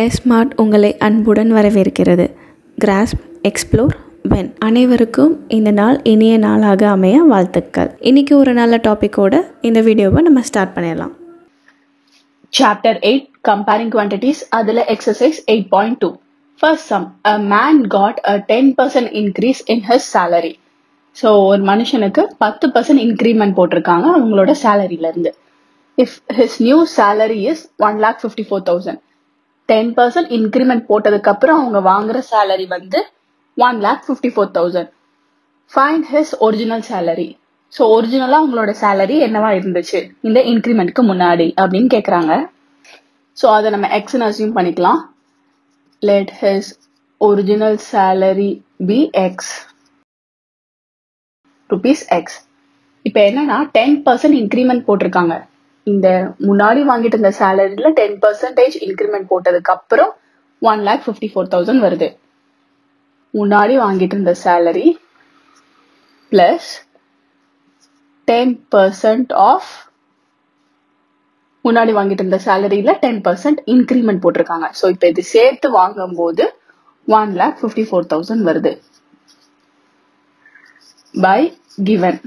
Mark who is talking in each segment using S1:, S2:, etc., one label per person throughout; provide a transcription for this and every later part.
S1: Smart உங்களை அன்புடன் வரவேற்கிறது கிராஸ்ப் எக்ஸ்ப்ளோர் வென் அனைவருக்கும் இந்த நாள் இனிய நாளாக அமைய வாழ்த்துக்கள் இன்னைக்கு ஒரு நல்ல டாப்பிக்கோட இந்த வீடியோவை நம்ம ஸ்டார்ட் பண்ணிடலாம்
S2: Chapter 8 Comparing Quantities அதில் exercise 8.2 First sum A man got a 10% increase in his salary so ஒரு மனுஷனுக்கு பத்து பர்சன்ட் இன்க்ரிமெண்ட் போட்டிருக்காங்க அவங்களோட சேலரியில இருந்து if his new salary is one lakh fifty four thousand ten percent increment போட்டதுக்கு அப்புறம் அவங்க வாங்குற சேலரி வந்து one lakh fifty four thousand find his original salary so ஒரிஜினலாக அவங்களோட சேலரி என்னவா இருந்துச்சு இந்த இன்க்ரிமெண்ட்க்கு முன்னாடி அப்படின்னு கேட்குறாங்க ஸோ அதை நம்ம எக்ஸ்னு அசியூம் பண்ணிக்கலாம் let his original salary be x rupees x இப்போ என்னன்னா டென் பர்சன்ட் இன்க்ரிமெண்ட் போட்டிருக்காங்க இந்த முன்னாடி வாங்கிட்டு இருந்த சேலரியில் டென் பர்சன்டேஜ் இன்க்ரிமெண்ட் போட்டதுக்கு அப்புறம் one lakh fifty four thousand வருது முன்னாடி வாங்கிட்டு இருந்த salary plus ten percent of முன்னாடி வாங்கிட்டு இருந்த சேலரியில டென் பர்சன்ட் இன்க்ரிமெண்ட் போட்டிருக்காங்க ஸோ இப்போ இது சேர்த்து வாங்கும்போது one lakh fifty four thousand வருது பை கிவன்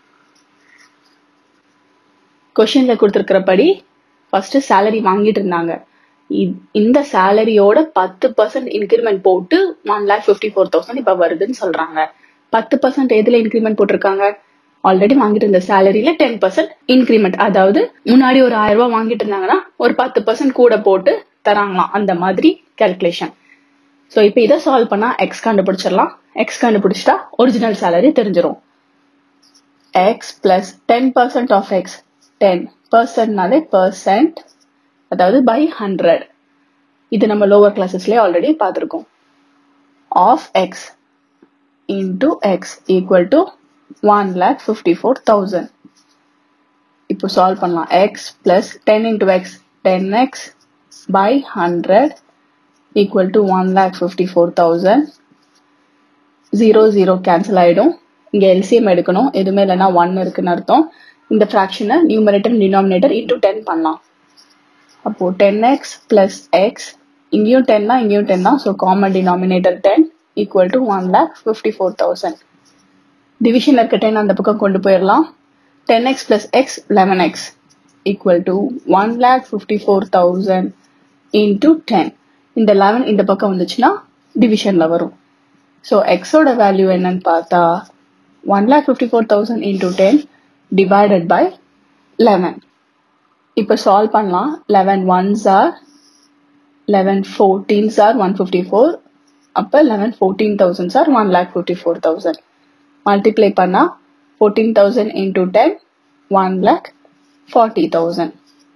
S2: கொஷின்ல கொடுத்துருக்கிறபடி ஃபர்ஸ்ட் சேலரி வாங்கிட்டு இருந்தாங்க இ- இந்த சேலரியோட பத்து பர்சன்ட் இன்க்ரிமெண்ட் போட்டு one lakh fifty four thousand இப்போ வருதுன்னு சொல்றாங்க பத்து பர்சன்ட் எதுல இன்க்ரிமெண்ட் போட்டிருக்காங்க ஆல்ரெடி வாங்கிட்டு இருந்த சேலரியில டென் பர்சன்ட் இன்க்ரிமெண்ட் அதாவது முன்னாடி ஒரு ஆயிரம் ரூபாய் வாங்கிட்டு இருந்தாங்கன்னா ஒரு பத்து பர்சன்ட் கூட போட்டு தராங்களாம் அந்த மாதிரி கால்குலேஷன் ஸோ இப்போ இதை சால்வ் பண்ணா எக்ஸ் கண்டுபிடிச்சிடலாம் எக்ஸ் கண்டுபிடிச்சிட்டா ஒரிஜினல் சேலரி தெரிஞ்சிரும் x plus ten percent of x ten பர்சன்ட்னாலே பர்சன்ட் அதாவது பை ஹண்ட்ரட் இது நம்ம லோவர் கிளாஸஸ்லேயே ஆல்ரெடி பார்த்துருக்கோம் of x into x equal to one lakh fifty four thousand இப்போ சால்வ் பண்ணலாம் x plus ten into x ten x by hundred equal to one lakh fifty four thousand zero zero cancel ஆயிடும் இங்க LCM எடுக்கணும் எதுவுமே இல்லைன்னா one இருக்குன்னு அர்த்தம் இந்த ஃப்ராக்ஷனை நியூமரேட்டர் டினாமினேட்டர் இன்டூ டென் பண்ணலாம் அப்போ டென் எக்ஸ் பிளஸ் எக்ஸ் இங்கேயும் டென்னா இங்கேயும் டென் தான் so common denominator ten equal to one lakh fifty four thousand டிவிஷன்ல இருக்க டென் அந்த பக்கம் கொண்டு போயிடலாம் ten x plus x eleven x equal to one lakh fifty four thousand into ten இந்த லெவன் இந்த பக்கம் வந்துச்சுன்னா டிவிஷன்ல வரும் ஸோ எக்ஸோட வேல்யூ என்னன்னு பார்த்தா one lakh fifty four thousand into ten divided by eleven இப்போ சால்வ் பண்ணலாம் eleven ones are eleven fourteens are one fifty four அப்போ eleven fourteen thousands are one lakh fifty four thousand multiply பண்ணால் fourteen thousand into ten one lakh forty thousand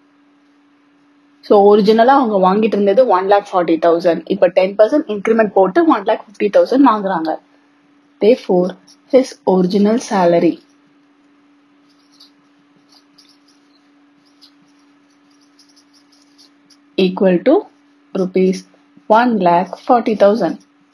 S2: so ஒரிஜினலாக அவங்க வாங்கிட்டு இருந்தது one lakh forty thousand இப்போ ten percent increment போட்டு one lakh fifty thousand வாங்குறாங்க therefore his original salary equal to rupees 1 lakh 40,000.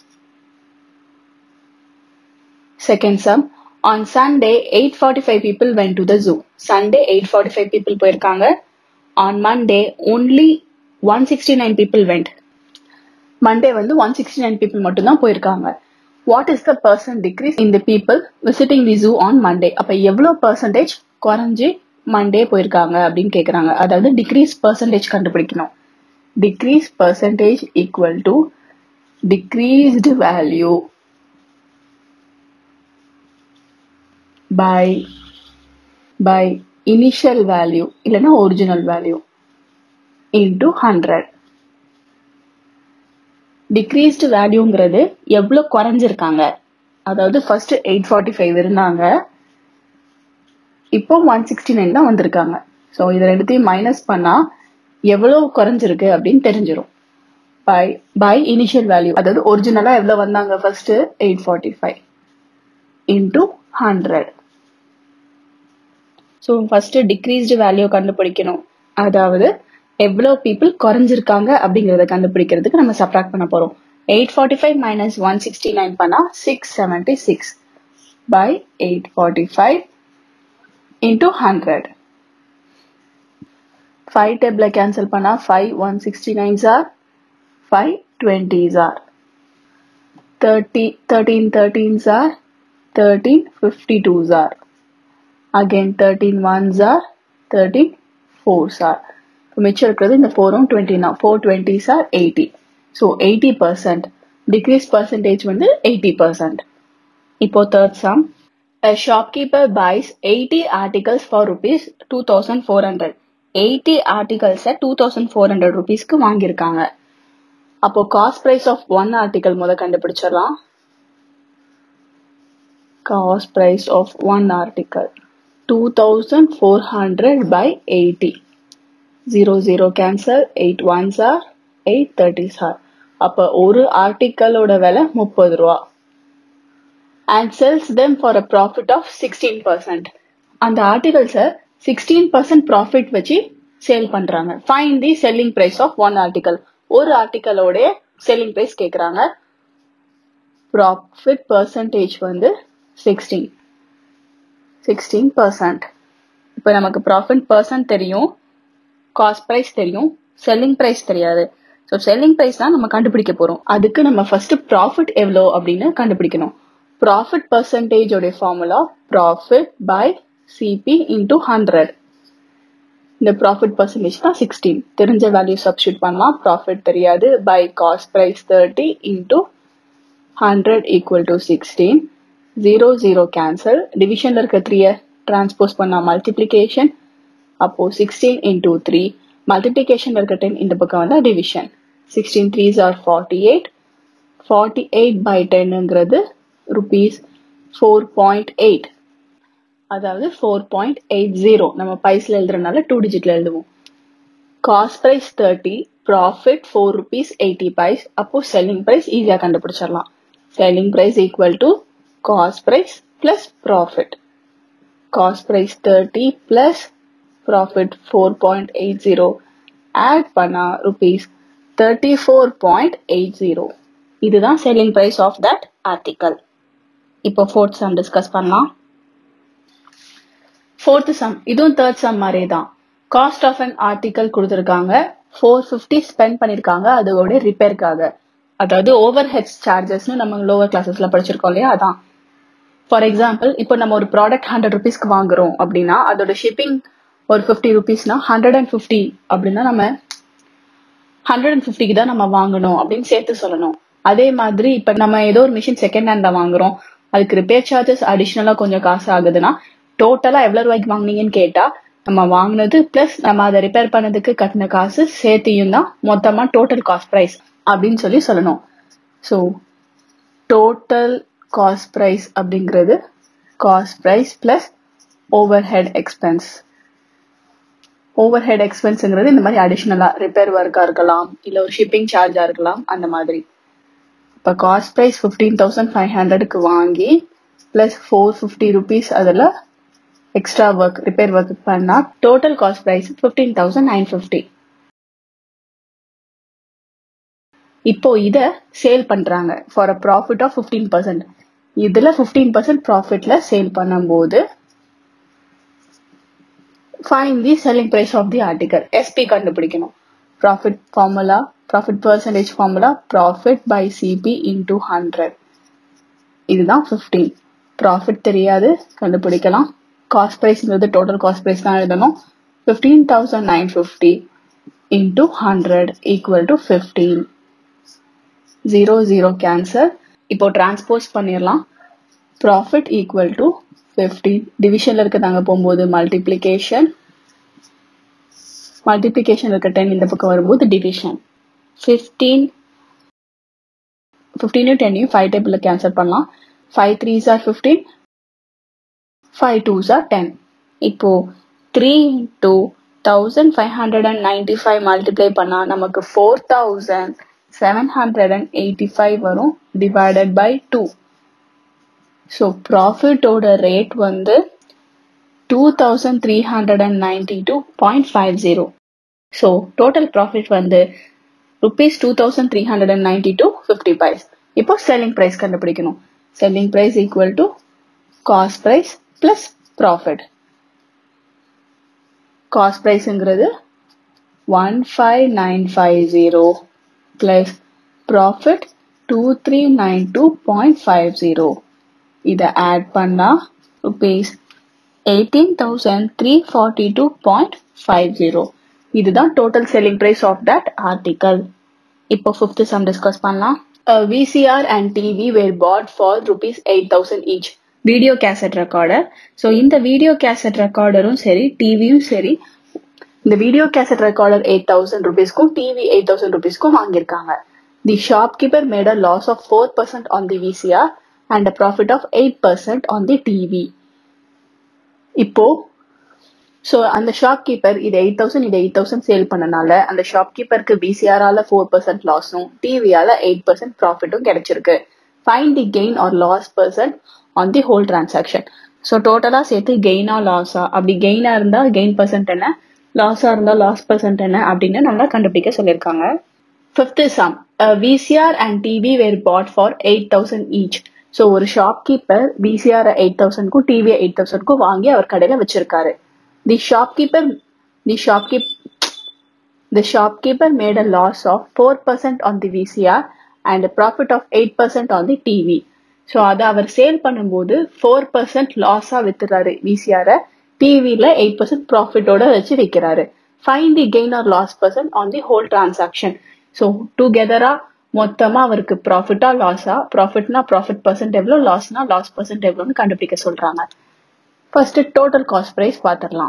S2: Second sum, on Sunday 845 people went to the zoo. Sunday 845 people போயிருக்காங்க. On Monday only 169 people went. Monday வந்து 169 people மட்டும்தான் போயிருக்காங்க. What is the percent decrease in the people visiting the zoo on Monday? அப்ப எவ்வளவு percentage குறைஞ்சு Monday போயிருக்காங்க அப்படின்னு கேக்குறாங்க அதாவது டிக்ரீஸ் பர்சன்டேஜ் கண்டுபிடிக்கணும் decrease percentage equal to decreased value by by initial value இல்லைன்னா original value into 100 decreased வேல்யூங்கிறது எவ்வளோ குறைஞ்சிருக்காங்க அதாவது ஃபர்ஸ்ட் எயிட் ஃபார்ட்டி ஃபைவ் இருந்தாங்க இப்போ ஒன் சிக்ஸ்டி நைன் தான் வந்திருக்காங்க ஸோ இதை ரெண்டுத்தையும் மைனஸ் பண்ணா எவ்வளவு குறைஞ்சிருக்கு அப்படின்னு தெரிஞ்சிரும் பை பை இனிஷியல் வேல்யூ அதாவது ஒரிஜினலா எவ்வளவு வந்தாங்க first eight forty five into hundred so first decreased value கண்டுபிடிக்கணும் அதாவது எவ்வளோ பீப்புள் குறைஞ்சிருக்காங்க அப்படிங்கிறத கண்டுபிடிக்கிறதுக்கு நம்ம சப்ராக்ட் பண்ண போறோம் eight forty five minus one sixty nine பண்ணா six seventy six by eight forty five into hundred five டேபிள கேன்சல் பண்ணா five one sixty nine sir five twenties are thirty thirteen thirteens are thirteen fifty twos are again thirteen ones are thirteen fours are மிச்சம் இருக்கிறது இந்த ஃபோரும் twenty தான் four twenties are eighty so eighty percent decrease percentage வந்து eighty percent இப்போ third sum A shopkeeper buys 80 articles for rupees 2400. 80 articles at 2400 rupeesக்கு வாங்கியிருக்காங்க அப்போ cost price of one article முத கண்டுபிடிச்சிடலாம் cost price of one article two thousand four hundred by eighty zero zero cancel eight ones are eight thirties are அப்போ ஒரு ஆர்டிக்கலோட விலை முப்பது ரூபா and sells them for a profit of sixteen percent அந்த ஆர்டிகல்ஸை சிக்ஸ்டீன் பர்சன்ட் ப்ராஃபிட் வச்சு sale பண்றாங்க find the selling price of one article ஒரு ஆர்டிக்கலோட செல்லிங் பிரைஸ் கேட்குறாங்க ப்ராஃபிட் பர்சன்டேஜ் வந்து சிக்ஸ்டீன் சிக்ஸ்டீன் பர்சன்ட் இப்போ நமக்கு ப்ராஃபிட் பர்சன்ட் தெரியும் காஸ்ட் ப்ரைஸ் தெரியும் செல்லிங் ப்ரைஸ் தெரியாது ஸோ செல்லிங் ப்ரைஸ் தான் நம்ம கண்டுபிடிக்க போறோம் அதுக்கு நம்ம ஃபர்ஸ்ட் ப்ராஃபிட் எவ்வளோ அப்படின்னு கண்டுபிடிக்கணும் ப்ராஃபிட் பர்சன்டேஜோட formula profit by CP into hundred இந்த ப்ராஃபிட் பர்சன்டேஜ் தான் சிக்ஸ்டீன் தெரிஞ்ச வேல்யூ சப்ஸ்டியூட் பண்ணலாம் ப்ராஃபிட் தெரியாது by cost price thirty into hundred equal to sixteen zero zero cancel டிவிஷன்ல இருக்க த்ரீயை டிரான்ஸ்போஸ் பண்ணா மல்டிப்ளிகேஷன் அப்போ சிக்ஸ்டீன் இன்டூ த்ரீ மல்டிப்ளிகேஷன் இருக்க டென் இந்த பக்கம் வந்தா division sixteen threes are forty eight forty eight by டென்னுங்கிறது ருபீஸ் ஃபோர் பாயிண்ட் எயிட் அதாவது ஃபோர் பாயிண்ட் எயிட் ஜீரோ நம்ம பைஸ்ல எழுதுறதுனால டூ டிஜிட்ல எழுதுவோம் cost price thirty profit four rupees eighty paise அப்போ செல்லிங் ப்ரைஸ் ஈஸியாக கண்டுபிடிச்சிடலாம் selling price equal to cost price plus profit cost price thirty plus profit four point eight zero add பண்ணா rupees thirty four point eight zero இதுதான் selling price of that article இப்போ fourth sum discuss பண்ணலாம் fourth sum இதுவும் third sum மாதிரியே தான் cost of an article கொடுத்துருக்காங்க four fifty spend பண்ணிருக்காங்க அதோட ரிப்பேருக்காக அதாவது ஓவர் ஹெட்ஸ் சார்ஜஸ்னு நம்ம லோவர் கிளாஸஸ்ல படிச்சிருக்கோம் இல்லையா அதான் ஃபார் எக்ஸாம்பிள் இப்போ நம்ம ஒரு ப்ராடக்ட் ஹண்ட்ரட் ருபீஸ்க்கு வாங்குறோம் அப்படின்னா அதோட ஷிப்பிங் ஒரு ஃபிஃப்டி ருபீஸ்னா ஹண்ட்ரட் அண்ட் ஃபிஃப்டி அப்படின்னா நம்ம ஹண்ட்ரட் அண்ட் ஃபிஃப்டிக்கு தான் நம்ம வாங்கணும் அப்படின்னு சேர்த்து சொல்லணும் அதே மாதிரி இப்ப நம்ம ஏதோ ஒரு மிஷின் செகண்ட் ஹேண்ட்ல வாங்குறோம் அதுக்கு ரிப்பேர் சார்ஜஸ் அடிஷ்னலா கொஞ்சம் காசு ஆகுதுன்னா டோட்டலா எவ்வளவு ரூபாய்க்கு வாங்குனீங்கன்னு கேட்டா நம்ம வாங்கினது பிளஸ் நம்ம அதை ரிப்பேர் பண்ணதுக்கு கட்டின காசு சேர்த்தியும் தான் மொத்தமா டோட்டல் காஸ்ட் ப்ரைஸ் அப்படின்னு சொல்லி சொல்லணும் ஸோ டோட்டல் காஸ்ட் ப்ரைஸ் அப்படிங்கிறது cost price plus overhead expense overhead எக்ஸ்பென்ஸ்ங்கிறது இந்த மாதிரி அடிஷ்னலா ரிப்பேர் ஒர்க்கா இருக்கலாம் இல்ல ஒரு ஷிப்பிங் சார்ஜா இருக்கலாம் அந்த மாதிரி இப்போ cost price fifteen thousand five ஹண்ட்ரடுக்கு வாங்கி ப்ளஸ் ஃபோர் ஃபிஃப்டி ருபீஸ் அதில் எக்ஸ்ட்ரா ஒர்க் ரிப்பேர் ஒர்க் பண்ணா total cost price fifteen thousand nine fifty இப்போ இத சேல் பண்றாங்க for a profit of fifteen percent இதுல ஃபிஃப்டீன் பர்சன்ட் ப்ராஃபிட்ல சேல் பண்ணும்போது find the selling price of the article SP கண்டுபிடிக்கணும் profit formula profit percentage formula profit by CP into hundred இதுதான் fifteen profit தெரியாது கண்டுபிடிக்கலாம் காஸ்ட் ப்ரைஸ்ங்கிறது டோட்டல் காஸ்ட் ப்ரைஸ் தான் எழுதணும் fifteen thousand nine fifty into hundred equal to fifteen zero zero cancel இப்போ transpose பண்ணிடலாம் profit equal to fifteen டிவிஷனில் இருக்கிறதாங்க போகும்போது மல்டிப்ளிகேஷன் மல்டிப்ளிகேஷன் இருக்க டென் இந்த பக்கம் வரும்போது டிவிஷன் ஃபிஃப்டீன் ஃபிஃப்டீனையும் டென்னையும் ஃபைவ் டேபிளில் கேன்சல் பண்ணலாம் five threes are fifteen five twos are ten இப்போ three into thousand five hundred and ninety five multiply பண்ணால் நமக்கு four thousand seven hundred and eighty five வரும் டிவைடட் பை டூ ஸோ ப்ராஃபிட்டோட rate வந்து two thousand three hundred and ninety two point five zero so total profit வந்து rupees two thousand three hundred and ninety two fifty பைஸ் இப்போ selling price கண்டுபிடிக்கணும் selling price equal to cost price plus profit cost ப்ரைஸுங்கிறது one five nine five zero plus profit 2392.50 இதை add பண்ணா rupees 18342.50 இதுதான் total selling price of that article இப்போ fifth sum discuss பண்ணலாம் VCR and TV were bought for rupees eight thousand each video cassette recorder so இந்த video cassette ரெக்கார்டரும் சரி டிவியும் சரி இந்த video cassette recorder eight thousand ருபீஸ்க்கும் டிவி எயிட் தௌசண்ட் ருபீஸ்க்கும் வாங்கியிருக்காங்க the shopkeeper made a loss of four percent on the VCR and a profit of eight percent on the TV இப்போ ஸோ அந்த ஷாப்கீப்பர் இது எயிட் தௌசண்ட் இது eight thousand sale பண்ணனால அந்த ஷாப்கீப்பருக்கு பிசிஆரால ஃபோர் பர்சன்ட் லாஸும் டிவியால எயிட் பர்சன்ட் ப்ராஃபிட்டும் கிடைச்சிருக்கு find the gain or loss percent on the whole transaction so டோட்டலா சேர்த்து கெயினா லாஸா அப்படி கெயினா இருந்தா கெயின் பர்சன்ட் என்ன லாஸா இருந்தா லாஸ் பர்சன்ட் என்ன அப்படின்னு நம்ம கண்டுபிடிக்க சொல்லியிருக்காங்க fifth sum VCR and TV were bought for eight thousand each so ஒரு ஷாப்கீப்பர் விசிஆர் எயிட் தௌசண்ட்க்கும் டிவி எயிட் தௌசண்ட்க்கும் வாங்கி அவர் கடையில வச்சிருக்காரு the shopkeeper the shopkeep the shopkeeper made a loss of 4% on the VCR and a profit of 8% on the TV. So அதை அவர் sale பண்ணும்போது ஃபோர் பர்சன்ட் லாஸாக வித்துறாரு விசிஆரை டிவியில் எயிட் பர்சன்ட் ப்ராஃபிட்டோட வச்சு விற்கிறாரு find the gain or loss percent on the whole transaction so டுகெதராக மொத்தமாக அவருக்கு ப்ராஃபிட்டா லாஸா ப்ராஃபிட்னா ப்ராஃபிட் பர்சன்ட் எவ்வளோ லாஸ்னா லாஸ் பர்சன்ட் எவ்வளோன்னு கண்டுபிடிக்க சொல்கிறாங்க ஃபர்ஸ்ட் டோட்டல் காஸ்ட் ப்ரைஸ் பார்த்துடலாம்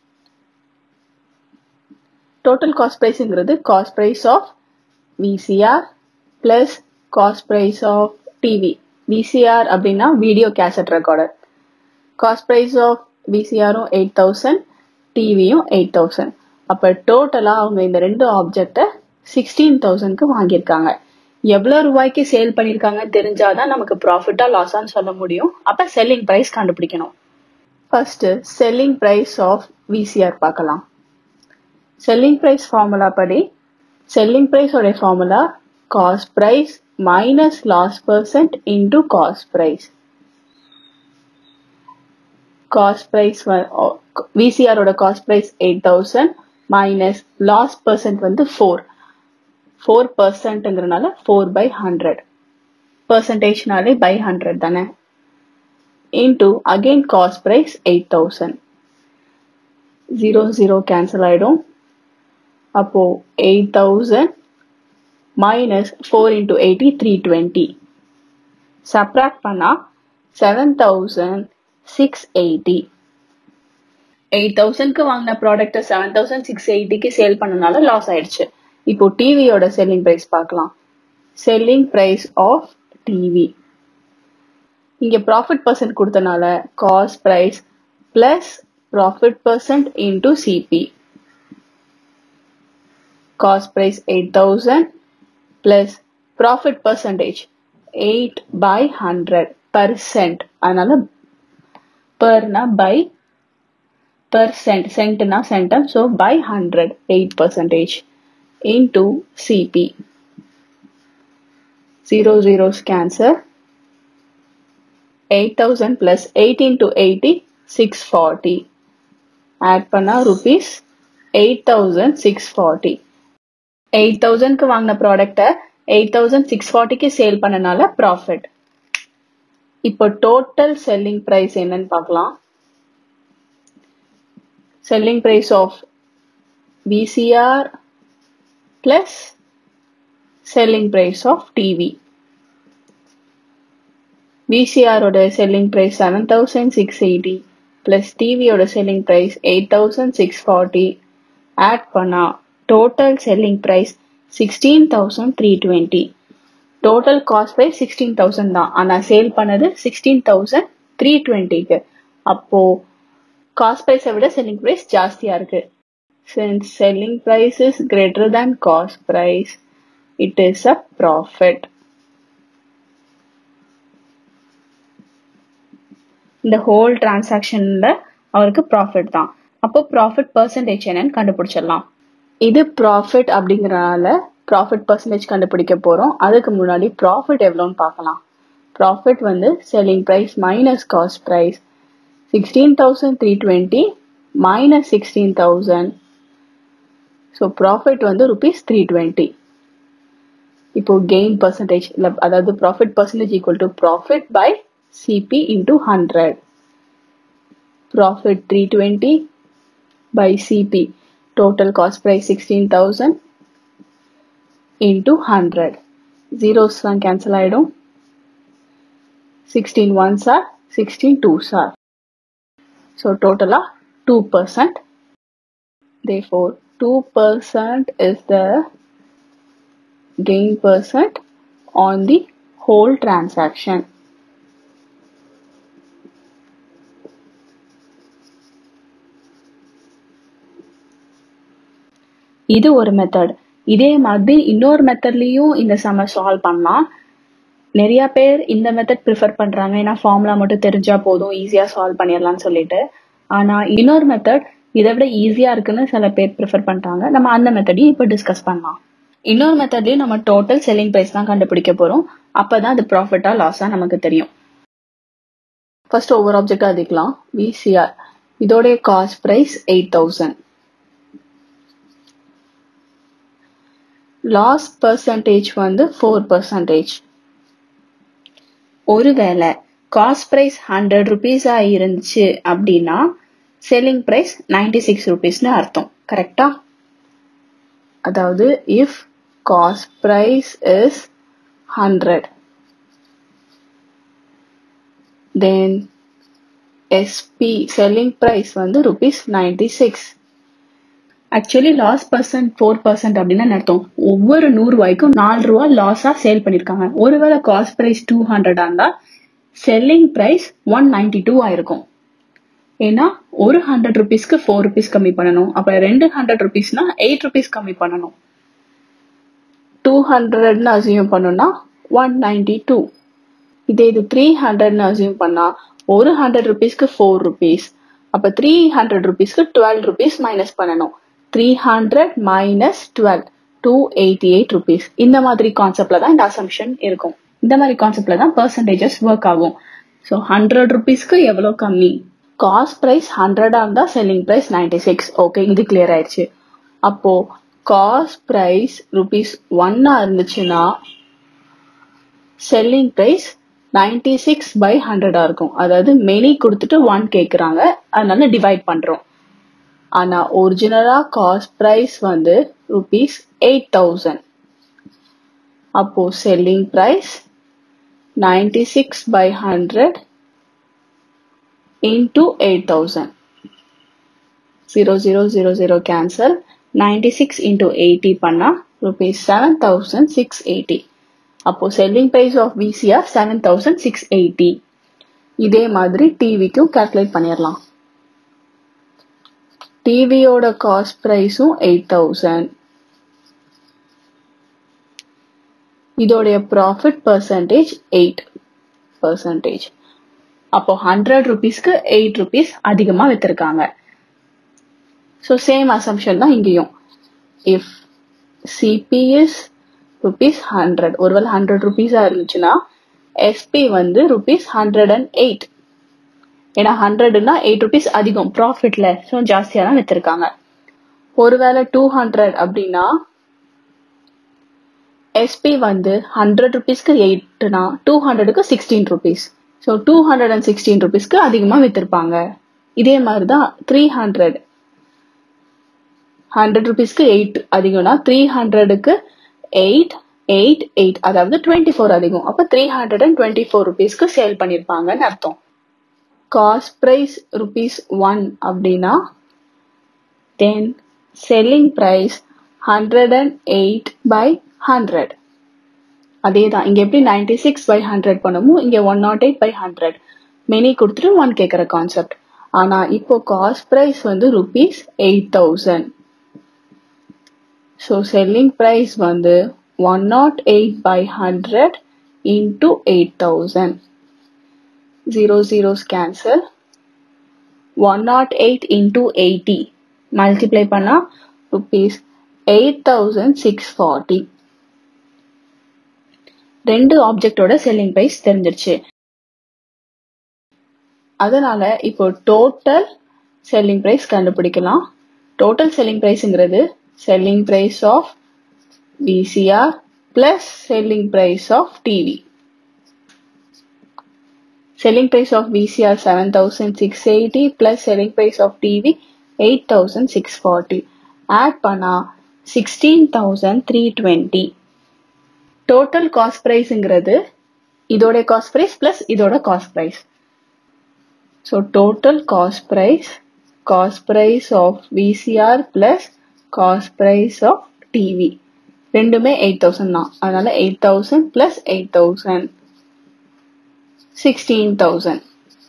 S2: டோட்டல் காஸ்ட் ப்ரைஸுங்கிறது cost price of VCR plus cost price of TV VCR அப்படின்னா video cassette recorder cost price of விசிஆரும் எயிட் தௌசண்ட் டிவியும் எயிட் தௌசண்ட் அப்போ டோட்டலாக அவங்க இந்த ரெண்டு ஆப்ஜெக்டை சிக்ஸ்டீன் தௌசண்ட்க்கு வாங்கியிருக்காங்க எவ்வளோ ரூபாய்க்கு சேல் பண்ணியிருக்காங்கன்னு தெரிஞ்சாதான் நமக்கு ப்ராஃபிட்டா லாஸான்னு சொல்ல முடியும் அப்போ செல்லிங் ப்ரைஸ் கண்டுபிடிக்கணும் first selling price of VCR பார்க்கலாம் செல்லிங் ப்ரைஸ் ஃபார்முலா படி செல்லிங் ப்ரைஸ் உடைய formula cost price minus loss percent into cost price cost price விசிஆரோட cost price eight thousand minus loss percent வந்து ஃபோர் ஃபோர் பர்சன்ட்ங்கிறனால four by hundred பர்சன்டேஜ்னாலே by hundred தானே into again cost price eight thousand zero zero cancel ஆகிடும் அப்போ eight thousand minus four into eighty three twenty subtract பண்ணால் seven thousand six eighty eight தௌசண்ட்க்கு வாங்கின ப்ராடக்ட்டை செவன் தௌசண்ட் சிக்ஸ் எயிட்டிக்கு sale பண்ணனால லாஸ் ஆயிடுச்சு இப்போ டிவியோட செல்லிங் ப்ரைஸ் பார்க்கலாம் செல்லிங் ப்ரைஸ் ஆஃப் டிவி இங்கே ப்ராஃபிட் பர்சன்ட் கொடுத்தனால cost price plus profit percent into CP. Cost price 8000 plus profit percentage 8 by 100 percent. அதனால perனா by percent centனா centum so by 100 8 percentage into CP. Zero zeros cancel. 8000 plus 8 into 80 640 add பண்ணா rupees eight thousand six forty eight தௌசண்ட்க்கு வாங்கின ப்ராடக்டை eight thousand six ஃபார்ட்டிக்கு sale பண்ணனால profit இப்போ டோட்டல் செல்லிங் ப்ரைஸ் என்னன்னு பார்க்கலாம் selling price of VCR plus selling price of TV விசிஆரோட selling price seven thousand six eighty plus டிவியோட selling price eight thousand six forty add பண்ணா total selling price sixteen thousand three twenty total cost price sixteen thousand தான் ஆனால் sale பண்ணது sixteen thousand three டுவெண்ட்டிக்கு அப்போ cost ப்ரைஸை விட selling price ஜாஸ்தியாக இருக்கு since selling price is greater than cost price it is a profit இந்த ஹோல் டிரான்சாக்ஷன்ல அவருக்கு ப்ராஃபிட் தான் அப்போ ப்ராஃபிட் பர்சன்டேஜ் என்னன்னு கண்டுபிடிச்சிடலாம் இது ப்ராஃபிட் அப்படிங்கறனால ப்ராஃபிட் பர்சன்டேஜ் கண்டுபிடிக்க போறோம் அதுக்கு முன்னாடி ப்ராஃபிட் எவ்வளோன்னு பார்க்கலாம் ப்ராஃபிட் வந்து selling price minus cost price sixteen thousand three twenty minus sixteen thousand so profit வந்து ருபீஸ் த்ரீ டுவெண்ட்டி இப்போ கெயின் பர்சன்டேஜ் இல்ல அதாவது profit percentage equal to profit by CP into hundred profit three twenty by CP total cost price sixteen thousand into hundred zeros தான் cancel ஆயிடும் sixteen ones are sixteen twos are so டோட்டலாக two percent therefore 2% is the gain percent on the whole transaction. இது ஒரு method இதே மாதிரி இன்னொரு மெத்தட்லயும் இந்த சம்ம சால்வ் பண்ணலாம் நிறைய பேர் இந்த மெத்தட் ப்ரிஃபர் பண்றாங்க ஏன்னா ஃபார்முலா மட்டும் தெரிஞ்சா போதும் ஈஸியா சால்வ் பண்ணிடலாம்னு சொல்லிட்டு ஆனா இன்னொரு மெத்தட் இதை விட ஈஸியா இருக்குன்னு சில பேர் ப்ரிஃபர் பண்றாங்க நம்ம அந்த மெத்தடையும் இப்போ டிஸ்கஸ் பண்ணலாம் இன்னொரு மெத்தட்லயும் நம்ம டோட்டல் செல்லிங் பிரைஸ் தான் கண்டுபிடிக்க போறோம் அப்பதான் அது ப்ராஃபிட்டா லாஸா நமக்கு தெரியும் ஃபர்ஸ்ட் ஒவ்வொரு ஆப்ஜெக்டா அதிக்கலாம் விசிஆர் இதோடைய cost price eight thousand loss percentage வந்து ஃபோர் பர்சன்டேஜ் ஒருவேளை காஸ்ட் பிரைஸ் ஹண்ட்ரட் ருபீஸா இருந்துச்சு அப்படின்னா செல்லிங் பிரைஸ் நைன்டி சிக்ஸ் ருபீஸ்னு அர்த்தம் கரெக்டா அதாவது if cost price is hundred then SP selling price வந்து rupees ninety six actually loss percent four percent அப்படின்னு அர்த்தம் ஒவ்வொரு நூறு ரூபாய்க்கும் நாலு ரூபா லாஸா சேல் பண்ணிருக்காங்க ஒருவேளை காஸ்ட் பிரைஸ் டூ ஹண்ட்ரடா இருந்தா selling price one ninety two ஆயிருக்கும் ஏன்னா ஒரு ஹண்ட்ரட் ருபீஸ்க்கு ஃபோர் ருபீஸ் கம்மி பண்ணணும் அப்ப ரெண்டு ஹண்ட்ரட் ருபீஸ்னா எயிட் ருபீஸ் கம்மி பண்ணணும் டூ ஹண்ட்ரட்னு அசியூம் பண்ணோம்னா ஒன் நைன்டி டூ இதே இது த்ரீ ஹண்ட்ரட்னு அசியூம் பண்ணா ஒரு ஹண்ட்ரட் ருபீஸ்க்கு ஃபோர் ருபீஸ் அப்ப த்ரீ ஹண்ட்ரட் ருபீஸ்க்கு டுவெல் ருபீஸ் மைனஸ் பண்ணணும் three hundred minus twelve two eighty eight rupees இந்த மாதிரி கான்செப்ட்ல தான் இந்த அசம்ஷன் இருக்கும் இந்த மாதிரி கான்செப்ட்ல தான் பர்சன்டேஜஸ் ஒர்க் ஆகும் ஸோ ஹண்ட்ரட் ருபீஸ்க்கு எவ்வளோ கம்மி காஸ்ட் பிரைஸ் ஹண்ட்ரடா இருந்தா selling price ninety six okay இது கிளியர் ஆயிடுச்சு அப்போ காஸ்ட் பிரைஸ் ருபீஸ் ஒன்னா இருந்துச்சுன்னா selling price ninety six by ஹண்ட்ரடா இருக்கும் அதாவது மெனி கொடுத்துட்டு ஒன் கேக்குறாங்க அதனால டிவைட் பண்றோம் ஆனா ஒரிஜினலா காஸ்ட் பிரைஸ் வந்து ருபீஸ் எயிட் தௌசண்ட் அப்போ selling price ninety six by hundred into 8000 0 0 0 0 cancel 96 into 80 பண்ணா rupees 7680 அப்போ selling price of VCR 7680 இதே மாதிரி டிவிக்கும் calculate பண்ணிடலாம் டிவியோட காஸ்ட் பிரைஸும் எயிட் தௌசண்ட் இதோடைய ப்ராஃபிட் பர்சன்டேஜ் எயிட் பர்சன்டேஜ் அப்போ ஹண்ட்ரட் ருபீஸ்க்கு எயிட் ருபீஸ் அதிகமா வித்திருக்காங்க ஸோ சேம் அசம்ஷன் தான் இங்கேயும் if CP is rupees hundred ஒருவேளை ஹண்ட்ரட் ருபீஸா இருந்துச்சுன்னா எஸ்பி வந்து ருபீஸ் ஹண்ட்ரட் அண்ட் எயிட் ஏன்னா ஹண்ட்ரட்னா எயிட் ருபீஸ் அதிகம் ப்ராஃபிட்ல ஸோ ஜாஸ்தியா தான் வித்திருக்காங்க ஒருவேளை டூ ஹண்ட்ரட் அப்படின்னா எஸ்பி வந்து ஹண்ட்ரட் ருபீஸ்க்கு எயிட்னா டூ ஹண்ட்ரடுக்கு sixteen rupees so two hundred and sixteen ருபீஸ்க்கு அதிகமாக வித்திருப்பாங்க இதே மாதிரி தான் த்ரீ ஹண்ட்ரட் ஹண்ட்ரட் ருபீஸ்க்கு எயிட் அதிகம்னா த்ரீ ஹண்ட்ரடுக்கு எயிட் எயிட் எயிட் அதாவது டுவெண்ட்டி ஃபோர் அதிகம் அப்போ three hundred and twenty four ருபீஸ்க்கு சேல் பண்ணியிருப்பாங்கன்னு அர்த்தம் காஸ்ட் ப்ரைஸ் ருபீஸ் ஒன் அப்படின்னா then selling price hundred and eight by hundred அதே தான் இங்க எப்படி நைன்டி சிக்ஸ் பை ஹண்ட்ரட் பண்ணுமோ இங்க one not eight by hundred many கொடுத்துட்டு ஒன் கேட்குற கான்செப்ட் ஆனா இப்போ காஸ்ட் ப்ரைஸ் வந்து rupees eight thousand so selling price வந்து one not eight by hundred into eight thousand zero zeros cancel one not eight into eighty multiply பண்ணா rupees eight thousand six forty ரெண்டு ஆப்ஜெக்டோட selling price தெரிஞ்சிருச்சு அதனால இப்போ total selling price கண்டுபிடிக்கலாம் total selling பிரைஸ்ங்கிறது selling price of VCR plus selling price of TV. Selling price of VCR 7680 plus selling price of TV 8640. Add பண்ணா 16320. Total cost priceங்கிறது இதோட cost price plus இதோட cost price. So total cost price, cost price of VCR plus cost price of TV. ரெண்டுமே 8000 தான் அதனால 8000 plus 8000 16000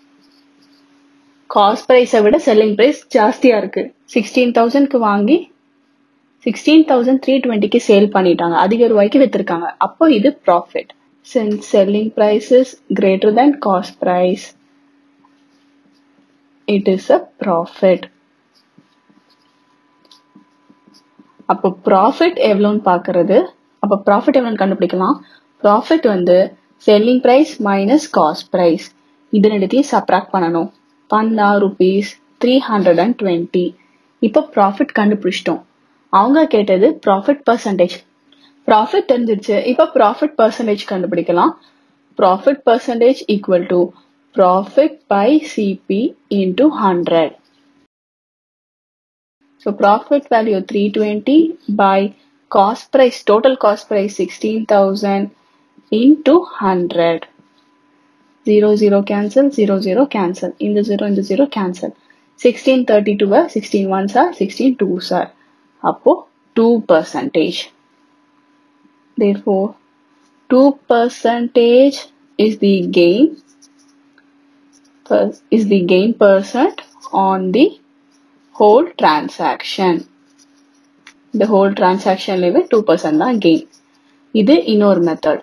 S2: cost ப்ரைஸை விட selling price ஜாஸ்தியா இருக்கு சிக்ஸ்டீன் தௌசண்ட்க்கு வாங்கி சிக்ஸ்டீன் தௌசண்ட் த்ரீ டுவெண்ட்டிக்கு சேல் பண்ணிட்டாங்க அதிக ரூபாய்க்கு வித்திருக்காங்க அப்போ இது profit since selling price is greater than cost price it is a profit அப்போ ப்ராஃபிட் எவ்வளோன்னு பார்க்கறது அப்போ ப்ராஃபிட் எவ்வளோன்னு கண்டுபிடிக்கலாம் ப்ராஃபிட் வந்து selling price minus cost price இது ரெண்டுத்தையும் சப்ராக்ட் பண்ணணும் பண்ணா rupees three hundred and twenty இப்போ ப்ராஃபிட் கண்டுபிடிச்சிட்டோம் அவங்க கேட்டது ப்ராஃபிட் பர்சன்டேஜ் ப்ராஃபிட் தெரிஞ்சிருச்சு இப்போ ப்ராஃபிட் பர்சன்டேஜ் கண்டுபிடிக்கலாம் profit percentage equal to profit by CP into hundred so profit value three twenty by cost price total cost price sixteen thousand into hundred zero zero cancel zero zero cancel இந்த zero இந்த zero cancel sixteen thirty two sixteen ones are sixteen twos are அப்போ two percentage therefore 2 percentage is the gain per- is the gain percent on the whole transaction the whole transaction level 2% தான் gain இது இன்னொரு method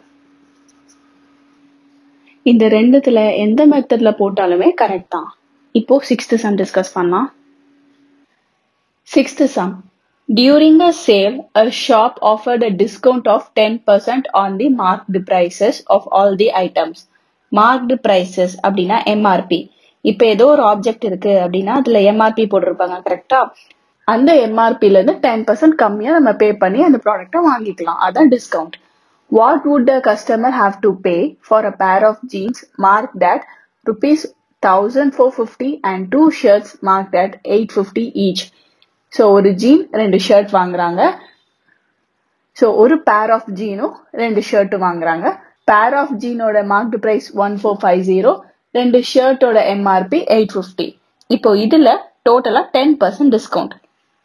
S2: இந்த ரெண்டுத்துல எந்த மெத்தட்ல போட்டாலுமே correct தான் இப்போ சிக்ஸ்த் சம் டிஸ்கஸ் பண்ணலாம் sixth sum During a sale, a shop offered a discount of 10% on the marked prices of all the items. Marked prices அப்படின்னா MRP. இப்போ ஏதோ ஒரு ஆப்ஜெக்ட் இருக்கு அப்படின்னா அதுல எம்ஆர்பி போட்டிருப்பாங்க கரெக்டா அந்த எம்ஆர்பில இருந்து டென் பர்சன்ட் கம்மியா நம்ம பே பண்ணி அந்த ப்ராடக்ட்டை வாங்கிக்கலாம் அதான் discount what would the customer have to pay for a pair of jeans marked at rupees thousand four fifty and two shirts marked at eight fifty each so ஒரு ஜீன் ரெண்டு shirt வாங்குறாங்க ஸோ ஒரு pair of ஜீனும் ரெண்டு ஷர்ட்டும் வாங்குறாங்க pair of ஜீனோட marked price one four five zero ரெண்டு ஷர்ட்டோட எம்ஆர்பி எயிட் ஃபிஃப்டி இப்போ இதுல டோட்டலா ten percent discount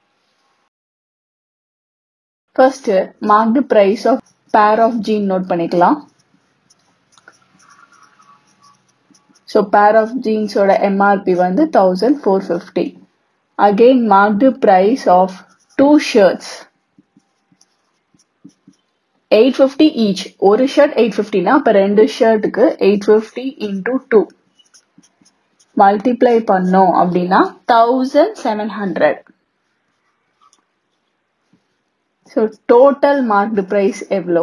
S2: first marked price of pair of jean note பண்ணிக்கலாம் ஸோ பேர் ஆஃப் ஜீன்ஸோட எம்ஆர்பி வந்து thousand four fifty again mark the price of two shirts 850 each ஒரு shirt 850 னா அப்ப ரெண்டு ஷர்ட்டுக்கு 850 into 2 மல்டிப்ளை பண்ணோம் அப்படின்னா 1700 ஸோ டோட்டல் மார்க்டு பிரைஸ் எவ்வளோ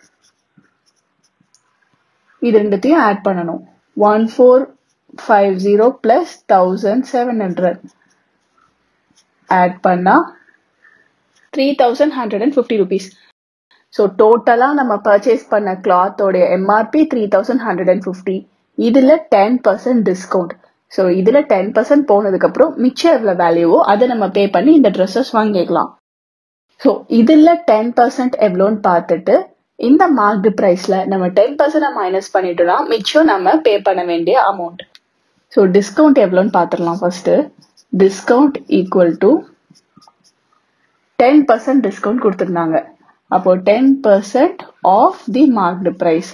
S2: இது ரெண்டுத்தையும் ஆட் பண்ணணும் one four five zero plus thousand seven hundred add பண்ணா three thousand hundred and fifty rupees so டோட்டலாக நம்ம பர்ச்சேஸ் பண்ண கிளாத்தோடைய MRP three thousand hundred and fifty இதில் டென் பர்சன்ட் டிஸ்கவுண்ட் ஸோ இதில் டென் பர்சன்ட் போனதுக்கப்புறம் மிச்சம் எவ்வளோ வேல்யூவோ அதை நம்ம பே பண்ணி இந்த ட்ரெஸ்ஸஸ் வாங்கிக்கலாம் ஸோ இதில் டென் பர்சன்ட் எவ்வளோன்னு பார்த்துட்டு இந்த மார்க்டு ப்ரைஸில் நம்ம டென் பர்சன்ட் மைனஸ் பண்ணிட்டோம்னா மிச்சம் நம்ம பே பண்ண வேண்டிய அமௌண்ட் ஸோ டிஸ்கவுண்ட் எவ்வளோன்னு பார்த்துடலாம் first discount equal to ten percent discount கொடுத்துருந்தாங்க அப்போ ten percent of the marked price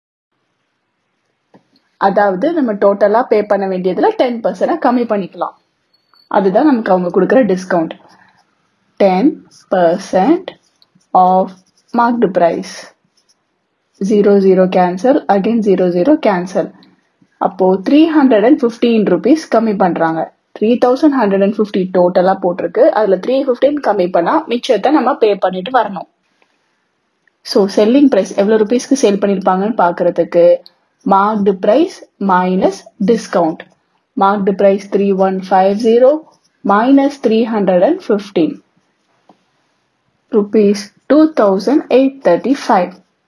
S2: அதாவது நம்ம டோட்டலா பே பண்ண வேண்டியதுல டென் பர்சன்ட் கம்மி பண்ணிக்கலாம் அதுதான் நமக்கு அவங்க கொடுக்குற discount ten percent of marked price zero zero cancel again zero zero cancel அப்போ three hundred and fifteen rupees கம்மி பண்றாங்க three thousand hundred and fifty டோட்டலா போட்டிருக்கு அதுல த்ரீ ஃபிஃப்டீன் கம்மி பண்ணா மிச்சத்தை நம்ம பே பண்ணிட்டு வரணும் ஸோ செல்லிங் ப்ரைஸ் எவ்வளோ ருபீஸ்க்கு சேல் பண்ணியிருப்பாங்கன்னு பார்க்கறதுக்கு marked price minus discount marked price three one five zero minus three hundred and fifteen rupees two thousand eight thirty five